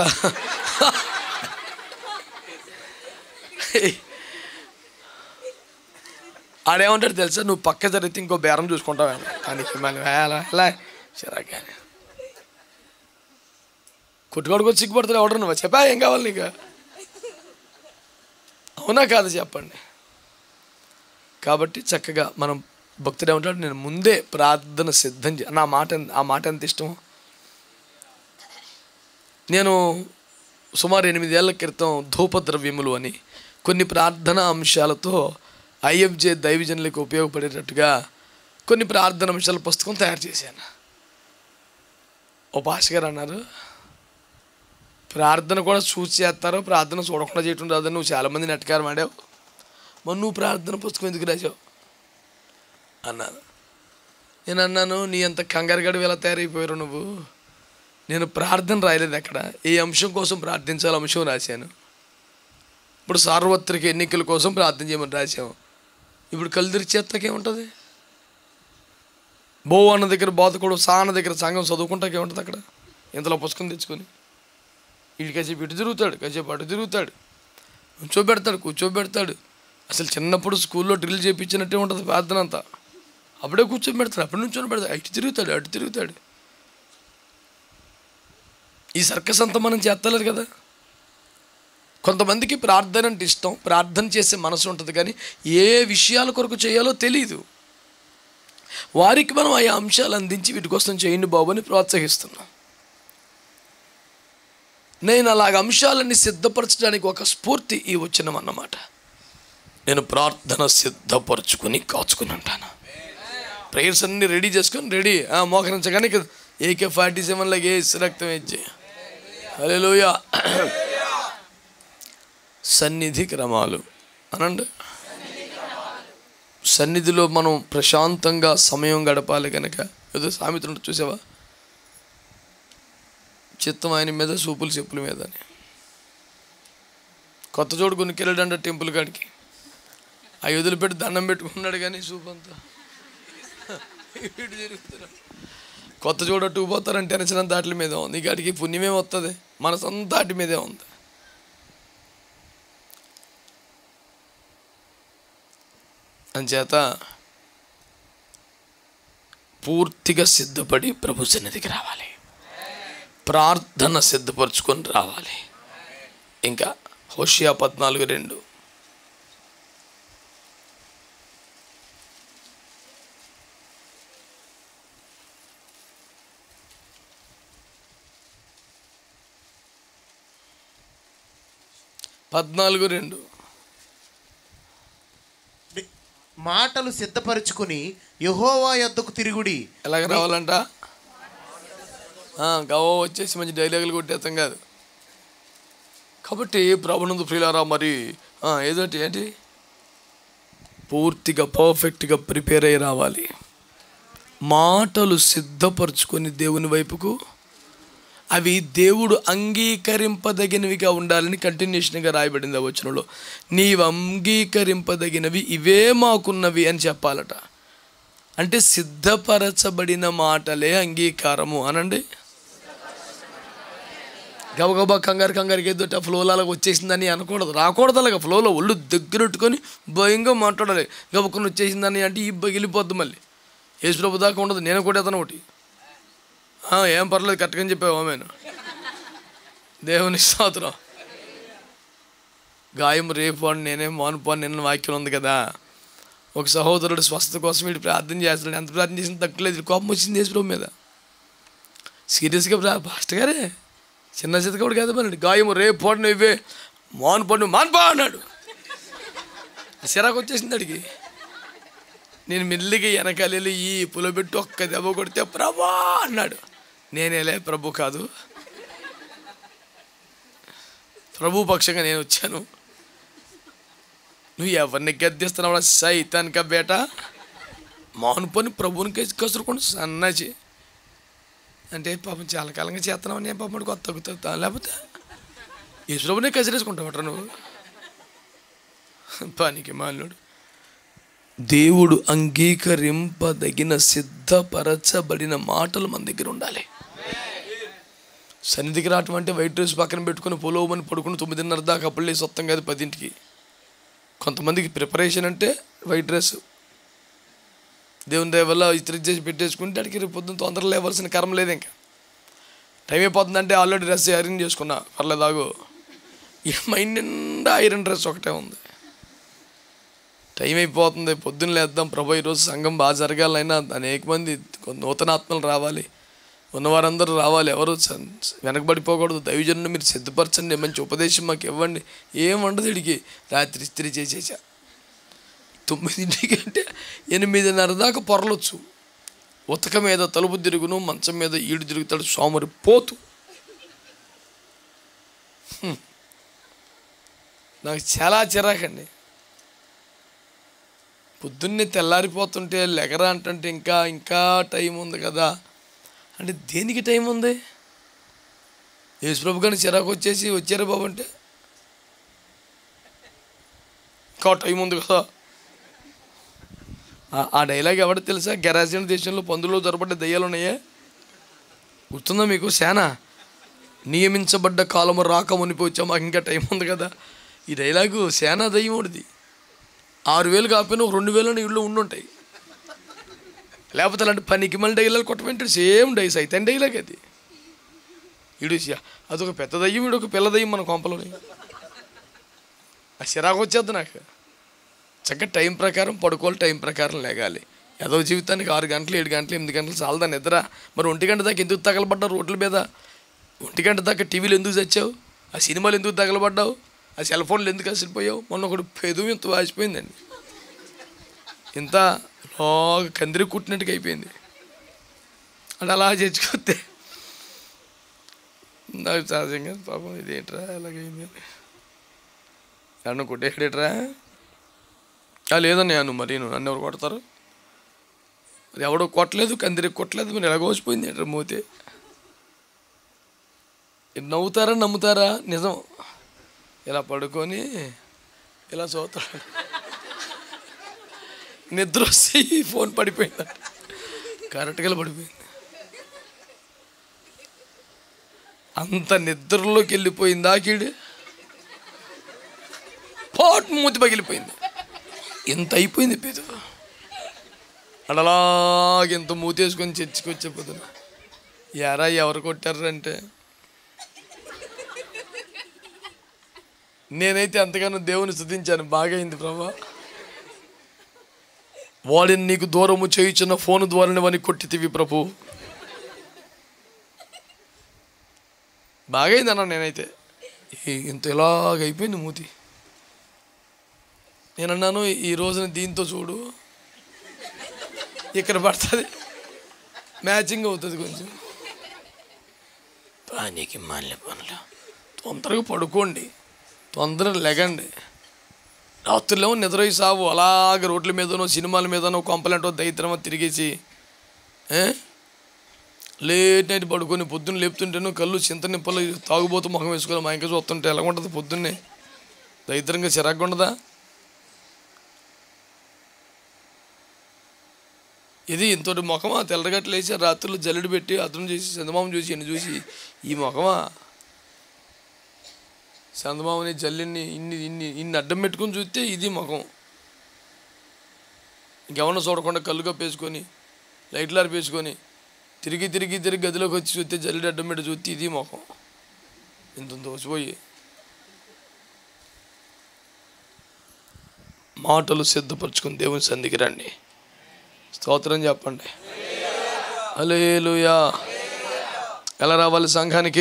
ఆడేమంటాడు తెలుసా నువ్వు పక్క జరిగితే ఇంకో బేరం చూసుకుంటావేమో కానీ మళ్ళీ ఎలా ఎలా సరే కానీ కొట్టుకోడికి వచ్చి సిగ్గుపడతాడు ఎవడరు నువ్వు చెప్పా ఏం కావాలి నీకు అవునా కాదు చెప్పండి కాబట్టి చక్కగా మనం భక్తుడు ఏమంటాడు నేను ముందే ప్రార్థన సిద్ధం చే నా మాట ఎంత- ఆ మాట ఎంత ఇష్టం నేను సుమారు ఎనిమిదేళ్ల క్రితం ధూపద్రవ్యములు అని కొన్ని ప్రార్థనా అంశాలతో ఐఎఫ్జే దైవజనులకు ఉపయోగపడేటట్టుగా కొన్ని ప్రార్థన అంశాల పుస్తకం తయారు చేశాను ఓ భాష గారు అన్నారు ప్రార్థన కూడా చూసి చేస్తారో ప్రార్థన చూడకుండా చేయటం రాదని నువ్వు చాలామంది నెట్కారం ఆడావు మరి నువ్వు ప్రార్థన పుస్తకం ఎందుకు రాసావు అన్నాను నేను అన్నాను నీ అంత కంగారు గడువు ఎలా తయారైపోయారు నువ్వు నేను ప్రార్థన రాయలేదు అక్కడ ఏ అంశం కోసం ప్రార్థించాలో అంశం రాశాను ఇప్పుడు సార్వత్రిక ఎన్నికల కోసం ప్రార్థన చేయమని రాశాము ఇప్పుడు కళ్ళు తెరిచేస్తాకేముంటుంది బో అన్న దగ్గర బాధకుడు సా అన్న దగ్గర సంఘం చదువుకుంటాకే ఉంటుంది అక్కడ ఇంతలో పుస్తకం తెచ్చుకొని వీడు కాసేపు ఇటు తిరుగుతాడు కాసేపు అటు తిరుగుతాడు కూర్చోబెడతాడు కూర్చోబెడతాడు అసలు చిన్నప్పుడు స్కూల్లో డ్రిల్ చేయించినట్టే ఉంటుంది ప్రార్థన అంతా అప్పుడే కూర్చోబెడతాడు అప్పటి నుంచి పెడతాడు ఇటు తిరుగుతాడు అటు తిరుగుతాడు ఈ సర్కస్ అంతా మనం చేస్తలేదు కదా కొంతమందికి ప్రార్థన అంటే ఇష్టం ప్రార్థన చేసే మనసు ఉంటుంది కానీ ఏ విషయాల కొరకు చేయాలో తెలియదు వారికి మనం ఆయా అంశాలు అందించి వీటి కోసం చేయండి బాబు అని ప్రోత్సహిస్తున్నాం నేను అలాగ అంశాలన్నీ సిద్ధపరచడానికి ఒక స్ఫూర్తి ఈ వచ్చినం అన్నమాట నేను ప్రార్థన సిద్ధపరచుకొని కాచుకుని ఉంటాను ప్రేయర్స్ అన్ని రెడీ చేసుకొని రెడీ మోకరించగానే ఏకే ఫార్టీ సెవెన్లోకి వేసి రక్తం ఇచ్చి హలోయ సన్నిధి క్రమాలు అనండి సన్నిధిలో మనం ప్రశాంతంగా సమయం గడపాలి కనుక ఏదో సామెత ఉంటుంది చూసావా చిత్తం ఆయన మీద సూపులు చెప్పుల మీద అని కొత్త చోటు కొనుక్కెళ్ళాడంట టెంపుల్ కాడికి ఆ ఎదులు పెట్టి దండం పెట్టుకున్నాడు కానీ సూప్ అంతా ఇటు తిరుగుతున్నాడు కొత్త చోట అటు పోతారంటే టెన్షన్ దాటి మీద ఉంది ఈ కాడికి పుణ్యమే వస్తుంది మనసంతా దాటి మీదే ఉంది అంచేత పూర్తిగా సిద్ధపడి ప్రభు సన్నిధికి రావాలి ప్రార్థన సిద్ధపరచుకొని రావాలి ఇంకా హోషియా పద్నాలుగు రెండు పద్నాలుగు రెండు మాటలు సిద్ధపరచుకుని యహోవా యొద్దకు తిరుగుడి ఎలాగ రావాలంట ఆ, గవ వచ్చేసి మంచి డైలాగులు కొట్టేస్తాం కాదు కాబట్టి ప్రభునందు ప్రియులారా మరి ఆ, ఏదోటి ఏంటి పూర్తిగా పర్ఫెక్ట్గా ప్రిపేర్ అయ్యి రావాలి మాటలు సిద్ధపరచుకొని దేవుని వైపుకు అవి దేవుడు అంగీకరింపదగినవిగా ఉండాలని కంటిన్యూషన్గా రాయబడింది ఆ వచనంలో నీవు అంగీకరింపదగినవి ఇవే మాకున్నవి అని చెప్పాలట అంటే సిద్ధపరచబడిన మాటలే అంగీకారము అనండి గబగబా కంగారు కంగారుకి ఏదో ఆ ఫ్లోలో అలాగ వచ్చేసిందని అనకూడదు రాకూడదు అలాగ ఫ్లోలో ఒళ్ళు దగ్గరెట్టుకొని భయంగా మాట్లాడాలి గబక్కుని వచ్చేసిందని అంటే ఈ పగిలిపోద్ది మళ్ళీ యేసుప్రభు దాకా ఉండదు నేను కూడా అతను ఒకటి ఆ, ఏం పర్లేదు కరెక్ట్గా చెప్పావు ఆమెను దేవుని స్తోత్రం గాయం రేపు అని నేనే మానుపు అని నిన్న వాక్యం ఉంది కదా ఒక సహోదరుడు స్వస్థత కోసం వీడు ప్రార్థన చేస్తున్నాడు ఎంత ప్రార్థన చేసినా తక్కువలేదు కోపం వచ్చింది యేసుప్రభు మీద సీరియస్గా ప్రా పాస్టర్ గారే చిన్న చితకప్పుడు కాదు పన్నాడు గాయము రేపు పోడు నువ్వే మాను పడు మాన్పా అన్నాడు సిరాకు వచ్చేసింది అడిగి నేను మెల్లిగా వెనకాల వెళ్ళి ఈ పులబెట్టి ఒక్క దెబ్బ కొడితే ప్రభా అన్నాడు నేనేలే ప్రభు కాదు ప్రభు పక్షంగా నేను వచ్చాను నువ్వు ఎవరిని గద్దిస్తున్నావు సైతానిక బేట మాను పని ప్రభుని కసురుకొని సన్నాచి అంటే పాపం చాలా కాలంగా చేస్తున్నావు నేను పాపం కొత్త తగ్గుతా లేకపోతే ఈశ్వరునే కసిరేసుకుంటావట నువ్వు పనికి మాలినాడు దేవుడు అంగీకరింపదగిన సిద్ధపరచబడిన మాటలు మన దగ్గర ఉండాలి సన్నిధికి రావటం అంటే వైట్ డ్రెస్ పక్కన పెట్టుకుని పొలోమని పడుకుని తొమ్మిదిన్నర దాకా అప్పుడు లేసి వస్తాం కాదు పదింటికి కొంతమందికి ప్రిపరేషన్ అంటే వైట్ డ్రెస్ దేవుని దయ వల్ల ఇతర చేసి పెట్టేసుకుంటే అడిగి రేపు పొద్దున్న తొందరగా లేవాల్సిన కర్మ లేదు ఇంకా టైం అయిపోతుందంటే ఆల్రెడీ డ్రెస్ ఐరన్ చేసుకున్నా పర్లేదాగు ఈ మైండ్ నిండా ఐరన్ డ్రెస్ ఒకటే ఉంది టైం అయిపోతుంది పొద్దున్న లేద్దాం ప్రభు ఈరోజు సంఘం బాగా జరగాలైనా అనేక మంది కొంత నూతన ఆత్మలు రావాలి ఉన్నవారందరూ రావాలి ఎవరు స- వెనకబడిపోకూడదు దైవజనుని మీరు సిద్ధపరచండి మంచి ఉపదేశం మాకు ఇవ్వండి ఏం ఉండదు ఇడికి రాత్రి ఇస్త్రీ చేసేసా తొమ్మిదింటికి అంటే ఎనిమిదిన్నర దాకా పొరలొచ్చు ఉతక మీద తలుపు తిరుగును మంచం మీద ఈడు తిరుగుతాడు సోమరి పోతు హ్మ్. నాకు చాలా చిరాకండి పొద్దున్నే తెల్లారిపోతుంటే లెగరా అంటే ఇంకా ఇంకా టైం ఉంది కదా అంటే దేనికి టైం ఉంది యేసుప్రభు కానీ చిరాకు వచ్చేసి వచ్చారా బాబు అంటే ఇంకా టైం ఉంది కదా ఆ- ఆ డైలాగ్ ఎవడ తెలుసా గెరాజిన్ దేశంలో పందులో జరపడ్డ దయ్యాలు ఉన్నాయే గుర్తుందా మీకు శానా నియమించబడ్డ కాలము రాక మునిపోవచ్చా మాకు ఇంకా టైం ఉంది కదా ఈ డైలాగు శానా దయ్యం ఒకటిది ఆరు వేలు కాకపోయినా ఒక రెండు వేలు ఇళ్ళు ఉండుంటాయి లేకపోతే అలాంటి పనికి మళ్ళీ డైలాగ్ కొట్టమంటాడు సేమ్ డై సైతం డైలాగ్ అది ఇడు అదొక పెద్ద దయ్యం ఇడు ఒక పిల్ల దయ్యం మన కొంపలోని ఆ చిరాకు వచ్చేద్ది నాకు చక్కగా టైం ప్రకారం పడుకోవాలి టైం ప్రకారం లేగాలి ఏదో జీవితానికి ఆరు గంటలు ఏడు గంటలు ఎనిమిది గంటలు చాలదా నిద్ర మరి ఒంటి గంట దాకా ఎందుకు తగలబడ్డావు రోడ్ల మీద ఒంటి గంట దాకా టీవీలు ఎందుకు చచ్చావు ఆ సినిమాలు ఎందుకు తగలబడ్డావు ఆ సెల్ ఫోన్లు ఎందుకు అసిపోయావు మొన్న ఒకడు పెదు ఇంత వాసిపోయిందండి ఇంత లాగా కందిరి కుట్టినట్టుగా అయిపోయింది అంటే అలా చచ్చుకొస్తే నాకు సహజంగా పాపం ఇదేంట్రా ఎలాగైంది అని నన్ను కొట్టేయడేట్రా ఆ, లేదన్నయ్య నువ్వు మరి నువ్వు నన్ను ఎవరు కొడతారు అది ఎవడో కొట్టలేదు కందిరి కొట్టలేదు మీరు ఎలాగోసిపోయింది ఏంట్రా మూతే ఇది నవ్వుతారా నమ్ముతారా నిజం ఇలా పడుకొని ఇలా చూస్తాడు నిద్ర వచ్చి ఫోన్ పడిపోయింది కరెక్ట్గా పడిపోయింది అంత నిద్రలోకి వెళ్ళిపోయింది ఆకిడు పాట్ మూతి పగిలిపోయింది ఎంత అయిపోయింది పేద అడలాగ ఎంత మూతేసుకొని చర్చికి పొద్దున ఎరా ఎవరు కొట్టారంటే నేనైతే అంతగానో దేవుని స్థుతించాను బాగైంది ప్రభా వాడిని నీకు దూరము చేయుచున్న ఫోన్ ద్వారానే వాడిని కొట్టితివి ప్రభు బాగైంది అన్న నేనైతే ఈ- ఇంత ఇలాగ అయిపోయింది మూతి నేను అన్నాను ఈ రోజున దీంతో చూడు ఇక్కడ పడుతుంది మ్యాచింగ్ అవుతుంది కొంచెం పనికి మళ్ళీ పనులు తొందరగా పడుకోండి తొందరగా లెగండి రాత్రులేమో నిద్రపోయి సావు అలాగ రోడ్ల మీదనో సినిమాల మీదనో కొంపలంటో దైత్రమో తిరిగేసి ఏ? లేట్ నైట్ పడుకొని పొద్దున్న లేపుతుంటేనో కళ్ళు చింత నిప్పలు తాగుబోతూ ముఖం వేసుకొని మా ఇంకా చూస్తుంటే ఎలా ఉంటుంది పొద్దున్నే దరిద్రంగా చిరాగ్గా ఉండదా ఇది ఇంతటి ముఖమా తెల్లగట్లు వేసి రాత్రులు జల్లెడు పెట్టి అతను చేసి చందమామ చూసి ఎన్ని చూసి ఈ ముఖమా చందమామని జల్లిని ఇన్ని ఇన్ని ఇన్ని అడ్డం పెట్టుకొని చూస్తే ఇది ముఖం ఇంకెవరన్నా చూడకుండా కళ్ళు కప్పేసుకొని లైట్లు ఆర్పేసుకొని తిరిగి తిరిగి తిరిగి గదిలోకి వచ్చి చూస్తే జల్లెడు అడ్డం పెట్టి చూస్తే ఇది ముఖం ఇంత దోసిపోయి మాటలు సిద్ధపరచుకుని దేవుని సంధికి రండి స్తోత్రం చెప్పండి అలేలుయా ఎలా రావాలి సంఘానికి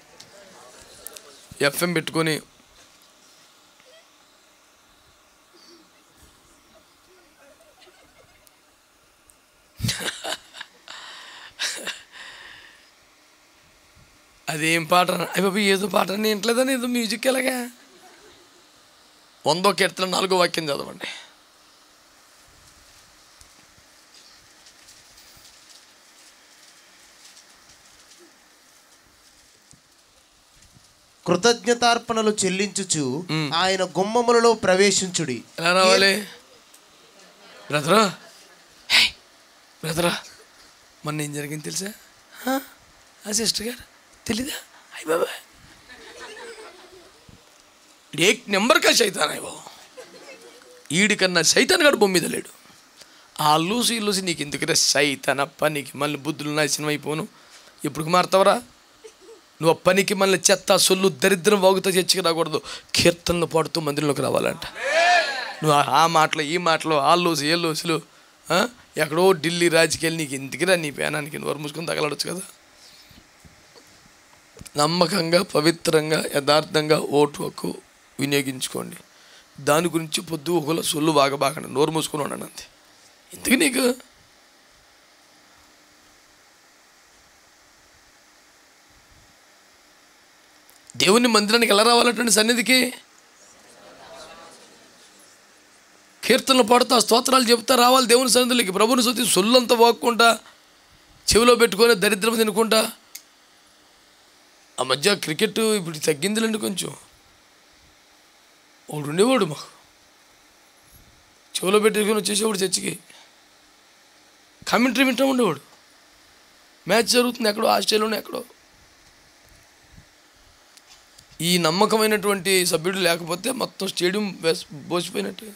ఎఫ్ఎం పెట్టుకొని అదేం పాట అయ్య బాబు ఏదో పాట అని ఇంట్లేదని ఏదో మ్యూజిక్ ఎలాగా వందో కీర్తన నాలుగో వాక్యం చదవండి కృతజ్ఞతార్పణలు చెల్లించుచు ఆయన గుమ్మములలో ప్రవేశించుడి ఎలా రావాలి బ్రదరా హే, బ్రదరా మొన్న ఏం జరిగింది తెలుసా హా? ఆ సిస్టర్ గారు తెలీదా అయ్య బాబా ఏక్ నెంబర్ కా సైతాన్ అయ్య బాబు ఈడికన్నా సైతాన్ గడు బొమ్మ మీద లేడు ఆ లూసి లూసి నీకు ఎందుకురా సైతాన్ అప్ప నీకు మళ్ళీ బుద్ధులు నాశనం అయిపోను ఇప్పుడు మారుతావరా నువ్వు ఆ పనికి మళ్ళీ చెత్త సొల్లు దరిద్రం వాగుతా చర్చికి రాకూడదు కీర్తనలు పాడుతూ మందిరంలోకి రావాలంట నువ్వు ఆ- ఆ మాటలు ఈ మాటలు ఆ లోసు ఏ లోసులు ఆ? ఎక్కడో ఢిల్లీ రాజకీయాలు నీకు ఎందుకురా నీ పేనానికి నోరు మూసుకొని తగలడచ్చు కదా నమ్మకంగా పవిత్రంగా యథార్థంగా ఓటు హక్కు వినియోగించుకోండి దాని గురించి పొద్దు ఒకల సొల్లు బాగబాకండి నోరు మూసుకొని ఉండండి అంతే ఎందుకు నీకు దేవుని మందిరానికి ఎలా రావాలంటే సన్నిధికి కీర్తనలు పాడుతా స్తోత్రాలు చెప్తా రావాలి దేవుని సన్నిధిలోకి ప్రభుని శృతి సొల్లంతా వాక్కుంటా చెవిలో పెట్టుకొని దరిద్రం తినుకుంటా ఆ మధ్య క్రికెట్ ఇప్పుడు తగ్గిందిలేండి కొంచెం ఒకడు ఉండేవాడు మాకు చెవిలో పెట్టుకొని వచ్చేసేవాడు చర్చికి కామెంటరీ వింటూ ఉండేవాడు మ్యాచ్ జరుగుతుంది ఎక్కడో ఆస్ట్రేలియాలోనే ఎక్కడో ఈ నమ్మకమైనటువంటి సభ్యుడు లేకపోతే మొత్తం స్టేడియం వేస్ బోసిపోయినట్టు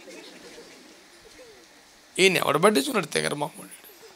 ఈయన ఎవడ పట్టించుకున్నాడు తెగర మామూలు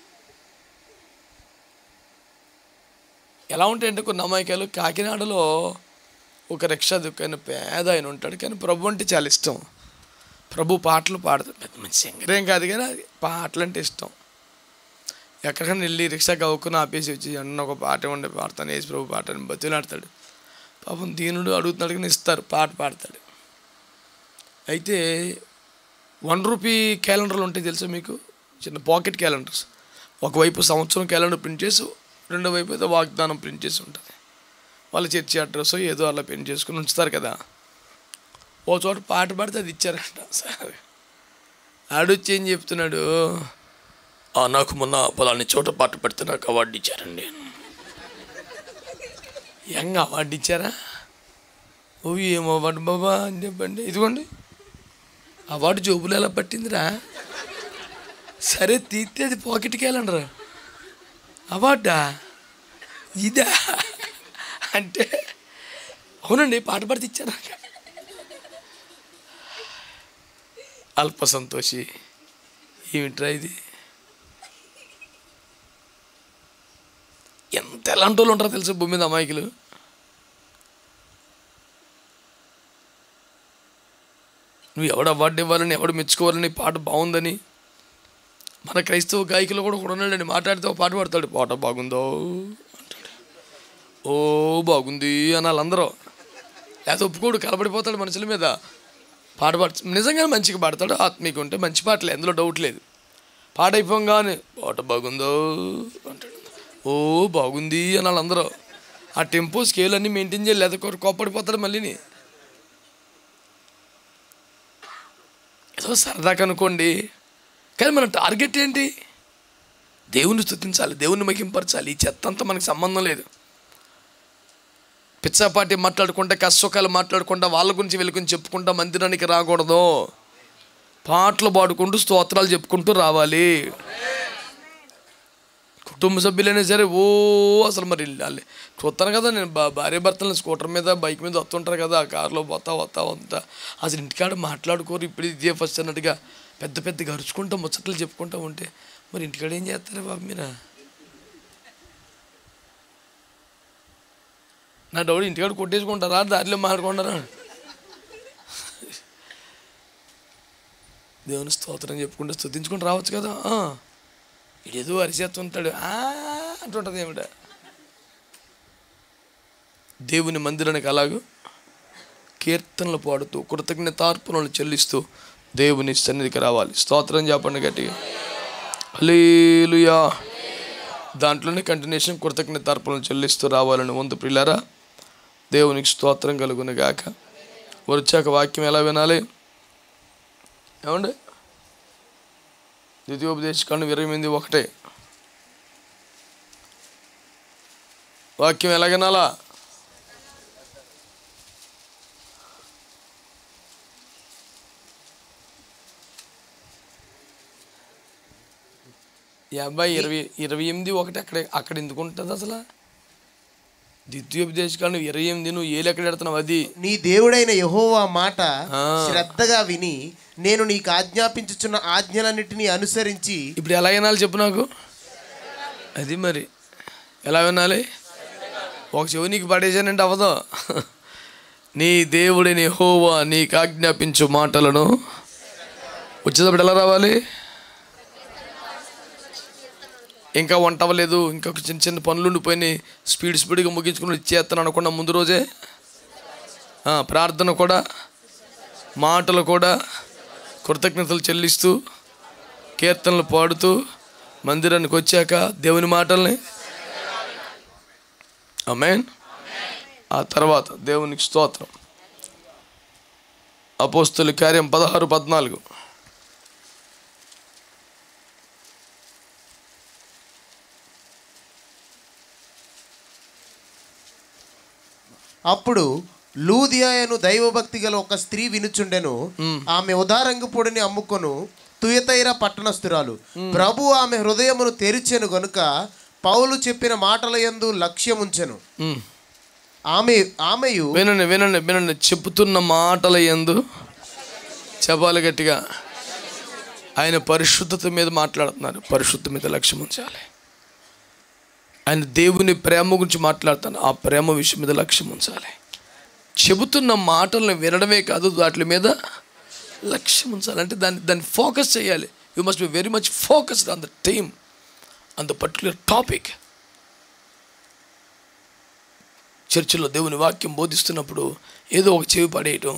ఎలా ఉంటాయంటే కొన్ని అమాయకాలు కాకినాడలో ఒక రిక్షా దుకాణ పేద ఆయన ఉంటాడు కానీ ప్రభు అంటే చాలా ఇష్టం ప్రభు పాటలు పాడతాడు పెద్ద మంచి సింగర్ ఏం కాదు కానీ అది పాటలు అంటే ఇష్టం ఎక్కడికైనా వెళ్ళి రిక్షా కవ్వుకుని ఆపేసి వచ్చి అన్న ఒక పాట ఉండే పాడతాను యేసు ప్రభు పాట అని బతులాడతాడు పాపం దీనుడు అడుగుతున్నాడు కానీ ఇస్తారు పాట పాడతాడు అయితే వన్ రూపీ క్యాలెండర్లు ఉంటాయి తెలుసా మీకు చిన్న పాకెట్ క్యాలెండర్స్ ఒకవైపు సంవత్సరం క్యాలెండర్ ప్రింట్ చేసి రెండో వైపు అయితే వాగ్దానం ప్రింట్ చేసి ఉంటుంది వాళ్ళ చర్చి అడ్రస్ ఏదో అలా ప్రింట్ చేసుకుని ఉంచుతారు కదా ఓ చోట పాట పాడితే అది ఇచ్చారంట సరే ఆడొచ్చి ఏం చెప్తున్నాడు "ఆ, నాకు మొన్న పలాని చోట పాట పెడితే నాకు అవార్డు ఇచ్చారండి ఎంగ అవార్డు ఇచ్చారా ఓ ఏం అవార్డు బాబా అని చెప్పండి ఇదిగోండి అవార్డు జోబులు ఎలా పట్టిందిరా సరే తీస్తే అది పాకెట్కి వెళ్ళండి అవార్డా ఇదా అంటే అవునండి పాట పాడితే ఇచ్చాను అల్ప సంతోషి ఏమిట్రా ఇది ఎంత ఎలాంటి వాళ్ళు ఉంటారో తెలుసు భూమి మీద అమాయకులు నువ్వు ఎవడు అవార్డు ఇవ్వాలని ఎవడు మెచ్చుకోవాలని పాట బాగుందని మన క్రైస్తవ గాయకులు కూడా కూడా ఉన్నాడండి మాట్లాడితే ఒక పాట పాడతాడు పాట బాగుందో అంటాడు ఓ బాగుంది అనాలి అందరూ లేకపోతే ఒప్పుకోడు కలబడిపోతాడు మనుషుల మీద పాట పాడ నిజంగానే మంచిగా పాడతాడు ఆత్మీయ ఉంటే మంచి పాటలే అందులో డౌట్ లేదు పాట అయిపోగానే పాట బాగుందో అంటాడు ఓ బాగుంది అనాలి అందరూ ఆ టెంపో స్కేల్ అన్నీ మెయింటైన్ చేయాలి లేదా కోప్పడిపోతాడు మళ్ళీని ఏదో సరదాగా అనుకోండి కానీ మన టార్గెట్ ఏంటి దేవుని స్థుతించాలి దేవుని మహింపరచాలి ఈ చెత్త అంతా మనకి సంబంధం లేదు పిచ్చాపాటి మాట్లాడుకుంటా కష్టసుఖాలు మాట్లాడుకుంటా వాళ్ళ గురించి వీళ్ళ గురించి చెప్పుకుంటా మందిరానికి రాకూడదు పాటలు పాడుకుంటూ స్తోత్రాలు చెప్పుకుంటూ రావాలి కుటుంబ సభ్యులైనా సరే ఓ అసలు మరి వాళ్ళు చూస్తాను కదా నేను భా భార్య భర్తలను స్కూటర్ మీద బైక్ మీద వస్తుంటారు కదా కారులో పోతా వస్తా వస్తా అసలు ఇంటికాడ మాట్లాడుకోరు ఇప్పుడు ఇదే ఫస్ట్ అన్నట్టుగా పెద్ద పెద్దగా అరుచుకుంటా ముచ్చట్లు చెప్పుకుంటా ఉంటే మరి ఇంటికాడ ఏం చేస్తారు బాబు మీరు నా డౌట్ ఇంటికాడ కొట్టేసుకుంటారా దారిలో మాట్లాడుకుంటారా దేవుని స్తోత్రం చెప్పుకుంటూ స్తుతించుకుంటూ రావచ్చు కదా ఆ. ఇదేదో అరిచేస్తుంటాడు "ఆ" అంటుంటుంది ఏమిట దేవుని మందిరానికి అలాగూ కీర్తనలు పాడుతూ కృతజ్ఞతార్పణలు చెల్లిస్తూ దేవుని సన్నిధికి రావాలి స్తోత్రం చెప్పండి గట్టిగా హల్లెలూయా దాంట్లోనే కంటిన్యూషన్ కృతజ్ఞతార్పణలు చెల్లిస్తూ రావాలని వంతు ప్రియులారా దేవునికి స్తోత్రం కలుగును గాక వచ్చాక వాక్యం ఎలా వినాలి ఏమండి ద్వితీయోపదేశకాండం ఇరవై ఎనిమిది ఒకటే వాక్యం ఎలాగనాలా ఈ అబ్బాయి ఇరవై ఇరవై ఎనిమిది ఒకటి అక్కడ అక్కడ ఎందుకు ఉంటుంది అసలు ద్వితీయోపదేశకాండం ఇరవై ఎనిమిది నువ్వు ఏలు ఎక్కడ పెడుతున్నావు అది నీ దేవుడైన యెహోవా మాట ఆ. శ్రద్ధగా విని నేను నీకు ఆజ్ఞాపించుచున్న ఆజ్ఞలన్నిటినీ అనుసరించి ఇప్పుడు ఎలా వినాలి చెప్పు నాకు అది మరి ఎలా వినాలి ఒక చెవునికి పడేసానంటే అవ్వదు నీ దేవుడిని హోవా నీకు ఆజ్ఞాపించు మాటలను వచ్చేటప్పుడు ఎలా రావాలి ఇంకా వంట అవ్వలేదు ఇంకా చిన్న చిన్న పనులు ఉండిపోయినాయి స్పీడ్ స్పీడ్గా ముగించుకుని ఇచ్చేస్తాను అనుకున్న ముందు రోజే ఆ, ప్రార్థన కూడా మాటలు కూడా కృతజ్ఞతలు చెల్లిస్తూ కీర్తనలు పాడుతూ మందిరానికి వచ్చాక దేవుని మాటల్ని ఆమేన్ ఆ తర్వాత దేవునికి స్తోత్రం అపోస్తుల కార్యం పదహారు పద్నాలుగు అప్పుడు లూదియాయను దైవభక్తి గల ఒక స్త్రీ వినుచుండెను ఆమె ఉదారంగు పొడిని అమ్ముకొను తుయతైర పట్టణస్థురాలు ప్రభు ఆమె హృదయమును తెరిచెను గనుక పౌలు చెప్పిన మాటల యందు లక్ష్యముంచెను ఉమ్. ఆమె ఆమెయు వినండి వినండి వినండి చెబుతున్న మాటల ఎందు చెప్పాలి గట్టిగా ఆయన పరిశుద్ధత మీద మాట్లాడుతున్నారు పరిశుద్ధ మీద లక్ష్యం ఉంచాలి ఆయన దేవుని ప్రేమ గురించి మాట్లాడుతాను ఆ ప్రేమ విషయం మీద లక్ష్యం ఉంచాలి చెబుతున్న మాటలను వినడమే కాదు వాటి మీద లక్ష్యం ఉంచాలి అంటే దాన్ని దాన్ని ఫోకస్ చేయాలి you must be very much focused on the team on the particular topic చర్చిలో దేవుని వాక్యం బోధిస్తున్నప్పుడు ఏదో ఒక చెవి పడేయటం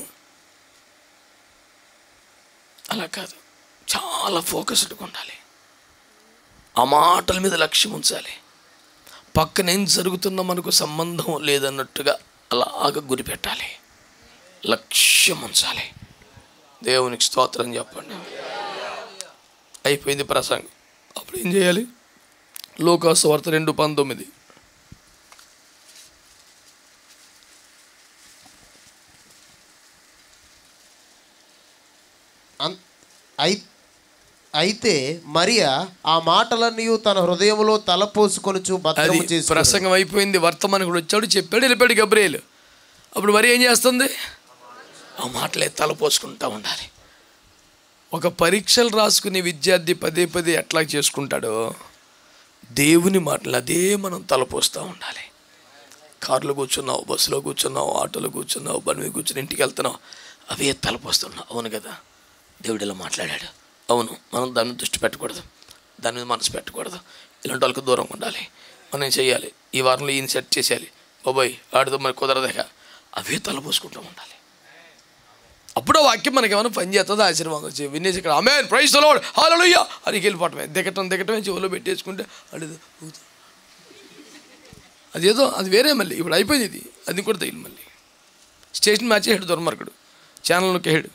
అలా కాదు చాలా ఫోకస్డ్గా ఉండాలి ఆ మాటల మీద లక్ష్యం ఉంచాలి పక్కన ఏం జరుగుతున్నా మనకు సంబంధం లేదన్నట్టుగా అలాగ గురి పెట్టాలి లక్ష్యం ఉంచాలి దేవునికి స్తోత్రం చెప్పండి అయిపోయింది ప్రసంగం అప్పుడు ఏం చేయాలి లోకాసు వార్త రెండు పంతొమ్మిది అన్- అయి- అయితే మరియా ఆ మాటలన్నీ తన హృదయములో తలపోసుకొనుచు అది భద్రము చేసి ప్రసంగం అయిపోయింది వర్తమానికుడు వచ్చాడు చెప్పాడు వెళ్ళిపోయాడు గబ్రేలు అప్పుడు మరి ఏం చేస్తుంది ఆ మాటలే తలపోసుకుంటా ఉండాలి ఒక పరీక్షలు రాసుకునే విద్యార్థి పదే పదే ఎట్లా చేసుకుంటాడో దేవుని మాటలు అదే మనం తలపోస్తూ ఉండాలి కారులో కూర్చున్నావు బస్సులో కూర్చున్నావు ఆటోలో కూర్చున్నావు బండి మీద కూర్చుని ఇంటికి వెళ్తున్నావు అవే తలపోస్తున్నావు అవును కదా దేవుడు ఇలా మాట్లాడాడు అవును మనం దాని మీద దృష్టి పెట్టకూడదు దాని మీద మనసు పెట్టకూడదు ఇలాంటి వాళ్ళకి దూరంగా ఉండాలి మనం చేయాలి ఈ వారంలో ఈయన సెట్ చేసేయాలి బాబాయ్ ఆడితో మరి కుదరదేక అవే తలపోసుకుంటూ ఉండాలి అప్పుడు ఆ వాక్యం మనకి ఏమైనా పని చేస్తుంది ఆశీర్వాదం వచ్చి వినేసి ఇక్కడ అమే ప్రైజ్ తోడు హాలలుయ్య అని వెళ్ళిపోవటమే దిగటం దిగటమే చెవులో పెట్టేసుకుంటే అది అదేదో అది వేరే మళ్ళీ ఇప్పుడు అయిపోయింది ఇది అది కూడా తగిలి మళ్ళీ స్టేషన్ మ్యాచ్ హెడ్ దుర్మార్గుడు ఛానల్లోకి హెడ్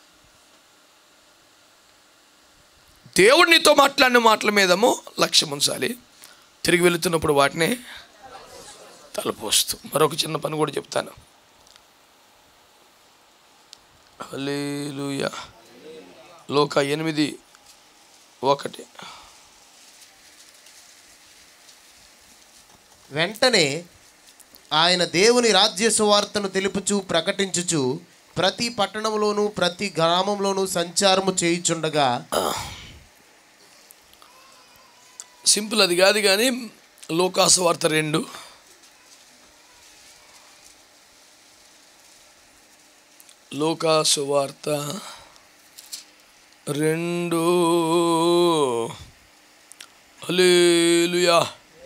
దేవుడు నీతో మాట్లాడిన మాటల మీదము లక్ష్యం ఉంచాలి తిరిగి వెళుతున్నప్పుడు వాటిని తలపోస్తూ మరొక చిన్న పని కూడా చెప్తాను హల్లెలూయా లోక ఎనిమిది ఒకటి వెంటనే ఆయన దేవుని రాజ్య సువార్తను తెలుపుచు ప్రకటించుచు ప్రతి పట్టణంలోనూ ప్రతి గ్రామంలోనూ సంచారము చేయుచుండగా సింపుల్ అది కాదు కానీ లోకాసు వార్త రెండు లోకాసు వార్త రెండు హల్లెలూయా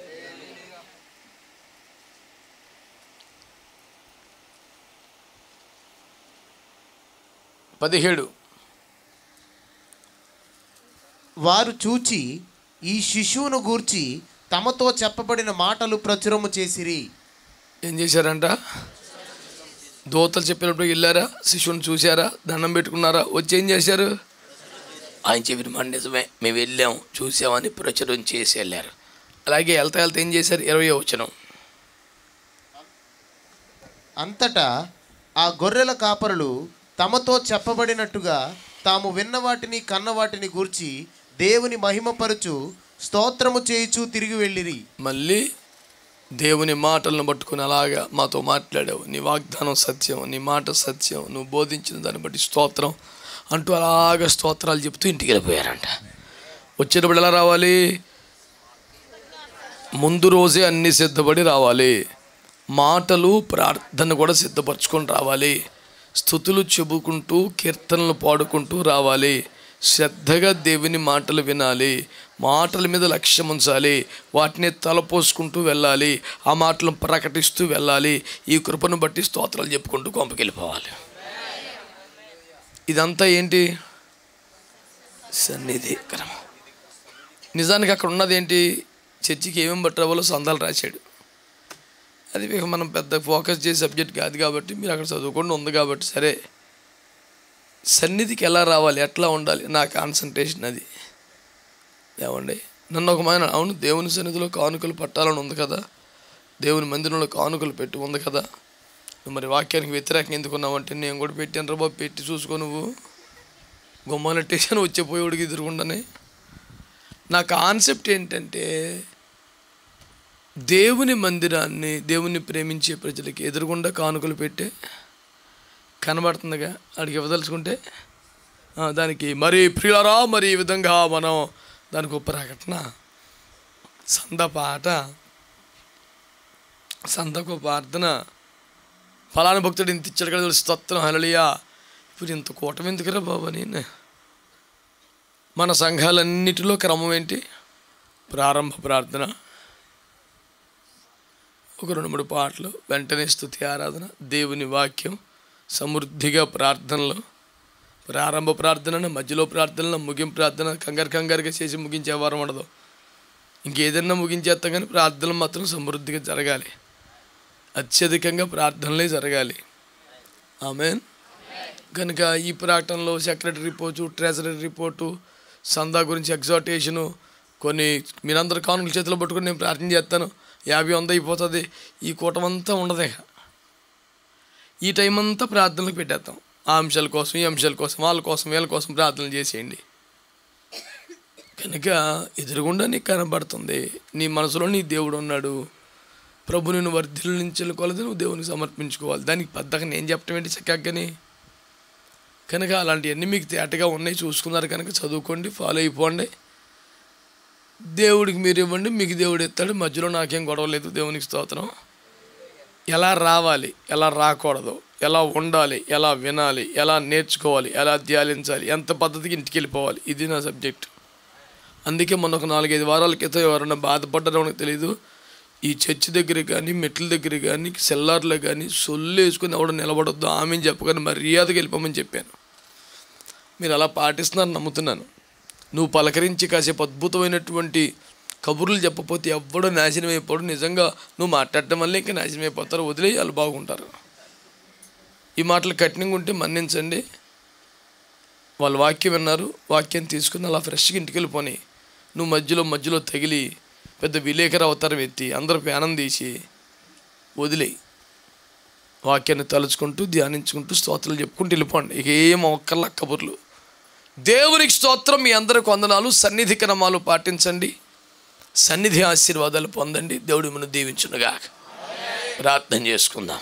పదిహేడు వారు చూచి ఈ శిశువును గూర్చి తమతో చెప్పబడిన మాటలు ప్రచురము చేసిరి ఏం చేశారంట దోతలు చెప్పినప్పుడు వెళ్ళారా శిశువుని చూశారా దండం పెట్టుకున్నారా వచ్చి ఏం చేశారు ఆయన చెప్పిన మాట నిజమే మేము వెళ్ళాం చూసామని ప్రచురం చేసి వెళ్ళారు అలాగే వెళ్తా వెళ్తా ఏం చేశారు ఇరవై వచ్చినాం అంతటా ఆ గొర్రెల కాపరులు తమతో చెప్పబడినట్టుగా తాము విన్న వాటిని కన్న వాటిని గూర్చి దేవుని మహిమపరచు స్తోత్రము చేయుచు తిరిగి వెళ్ళిరి మళ్ళీ దేవుని మాటలను పట్టుకుని అలాగా మాతో మాట్లాడావు నీ వాగ్దానం సత్యం నీ మాట సత్యం నువ్వు బోధించిన దాన్ని బట్టి స్తోత్రం అంటూ అలాగ స్తోత్రాలు చెప్తూ ఇంటికి వెళ్ళిపోయారంట వచ్చేటప్పుడు ఎలా రావాలి ముందు రోజే అన్ని సిద్ధపడి రావాలి మాటలు ప్రార్థన కూడా సిద్ధపరచుకొని రావాలి స్థుతులు చెబుకుంటూ కీర్తనలు పాడుకుంటూ రావాలి శ్రద్ధగా దేవుని మాటలు వినాలి మాటల మీద లక్ష్యం ఉంచాలి వాటిని తలపోసుకుంటూ వెళ్ళాలి ఆ మాటలను ప్రకటిస్తూ వెళ్ళాలి ఈ కృపను బట్టి స్తోత్రాలు చెప్పుకుంటూ కొంపకెళ్ళిపోవాలి ఇదంతా ఏంటి సన్నిధి క్రమం నిజానికి అక్కడ ఉన్నది ఏంటి చర్చికి ఏమేమి పట్టవాలో సందాలు రాశాడు అది ఇక మనం పెద్ద ఫోకస్ చేసే సబ్జెక్ట్ కాదు కాబట్టి మీరు అక్కడ చదువుకుండా ఉంది కాబట్టి సరే సన్నిధికి ఎలా రావాలి ఎట్లా ఉండాలి నా కాన్సన్ట్రేషన్ అది ఏమండి నన్ను ఒక మైన అవును దేవుని సన్నిధిలో కానుకలు పట్టాలని ఉంది కదా దేవుని మందిరంలో కానుకలు పెట్టి ఉంది కదా నువ్వు మరి వాక్యానికి వ్యతిరేకంగా ఎందుకున్నావంటే నేను కూడా పెట్టాను రా బాబు పెట్టి చూసుకో నువ్వు గుమ్మాలెట్టేసాను వచ్చేపోయేవాడికి ఎదురుకుండానే నా కాన్సెప్ట్ ఏంటంటే దేవుని మందిరాన్ని దేవుని ప్రేమించే ప్రజలకి ఎదురుగుండా కానుకలు పెట్టే కనబడుతుందిగా అడిగి ఇవ్వదలుచుకుంటే ఆ, దానికి మరి ప్రియులరా మరి ఈ విధంగా మనం దానికి ఒక ప్రకటన సంద పాట సందకు ప్రార్థన ఫలానా భక్తుడు ఇంత ఇచ్చాడు కదా స్తోత్రం హలలియా ఇప్పుడు ఇంత కూటమి ఎందుకురా బాబా నేను మన సంఘాలన్నిటిలో క్రమం ఏంటి ప్రారంభ ప్రార్థన ఒక రెండు మూడు పాటలు వెంటనే స్థుతి ఆరాధన దేవుని వాక్యం సమృద్ధిగా ప్రార్థనలు ప్రారంభ ప్రార్థన మధ్యలో ప్రార్థనలు ముగింపు ప్రార్థన కంగారు కంగారుగా చేసి ముగించే వారం ఉండదు ఇంకేదన్నా ముగించేస్తాం కానీ ప్రార్థనలు మాత్రం సమృద్ధిగా జరగాలి అత్యధికంగా ప్రార్థనలే జరగాలి ఆమెన్ కనుక ఈ ప్రకటనలో సెక్రటరీ రిపోర్టు ట్రెజరీ రిపోర్టు సందా గురించి ఎగ్జాటేషను కొన్ని మీరందరూ కానుకల చేతిలో పట్టుకుని నేను ప్రార్థన చేస్తాను యాభై వంద అయిపోతుంది ఈ కూటమంతా ఉండదే ఈ టైం అంతా ప్రార్థనలకు పెట్టేస్తాం ఆ అంశాల కోసం ఈ అంశాల కోసం వాళ్ళ కోసం వీళ్ళ కోసం ప్రార్థనలు చేసేయండి కనుక ఎదురుగుండా నీకు కనబడుతుంది నీ మనసులో నీ దేవుడు ఉన్నాడు ప్రభు నేను వర్ధిల్లించల కొలది నువ్వు దేవునికి సమర్పించుకోవాలి దానికి పెద్దగా నేను చెప్పడం ఏంటి చక్కగాని కనుక అలాంటివన్నీ మీకు తేటగా ఉన్నాయి చూసుకున్నారు కనుక చదువుకోండి ఫాలో అయిపోండి దేవుడికి మీరు ఇవ్వండి మీకు దేవుడు ఎత్తాడు మధ్యలో నాకేం గొడవ లేదు దేవునికి స్తోత్రం ఎలా రావాలి ఎలా రాకూడదు ఎలా ఉండాలి ఎలా వినాలి ఎలా నేర్చుకోవాలి ఎలా ధ్యానించాలి ఎంత పద్ధతికి ఇంటికి వెళ్ళిపోవాలి ఇది నా సబ్జెక్ట్ అందుకే మొన్న ఒక నాలుగైదు వారాల క్రితం ఎవరైనా బాధపడ్డారో నాకు తెలియదు ఈ చర్చి దగ్గర కానీ మెట్ల దగ్గర కానీ సెల్లార్లో కానీ సొల్లు వేసుకుని ఎవడ నిలబడొద్దు ఆమె చెప్పగానే మర్యాదగా వెళ్ళిపోమని చెప్పాను మీరు అలా పాటిస్తున్నారని నమ్ముతున్నాను నువ్వు పలకరించి కాసేపు అద్భుతమైనటువంటి కబుర్లు చెప్పకపోతే ఎవ్వడో నాశనం అయిపోడు నిజంగా నువ్వు మాట్లాడటం వల్ల ఇంకా నాశనం అయిపోతారు వదిలే వాళ్ళు బాగుంటారు ఈ మాటలు కఠినంగా ఉంటే మన్నించండి వాళ్ళు వాక్యం విన్నారు వాక్యం తీసుకుని అలా ఫ్రెష్గా ఇంటికి వెళ్ళిపోని నువ్వు మధ్యలో మధ్యలో తగిలి పెద్ద విలేకరు అవతారం ఎత్తి అందరూ పేనం తీసి వదిలేయి వాక్యాన్ని తలుచుకుంటూ ధ్యానించుకుంటూ స్తోత్రాలు చెప్పుకుంటూ వెళ్ళిపోండి ఇక ఏం ఒక్కర్ల కబుర్లు దేవునికి స్తోత్రం మీ అందరికి వందనాలు సన్నిధి క్రమాలు పాటించండి సన్నిధి ఆశీర్వాదాలు పొందండి దేవుడు మనం దీవించునుగా ప్రార్థన చేసుకుందాం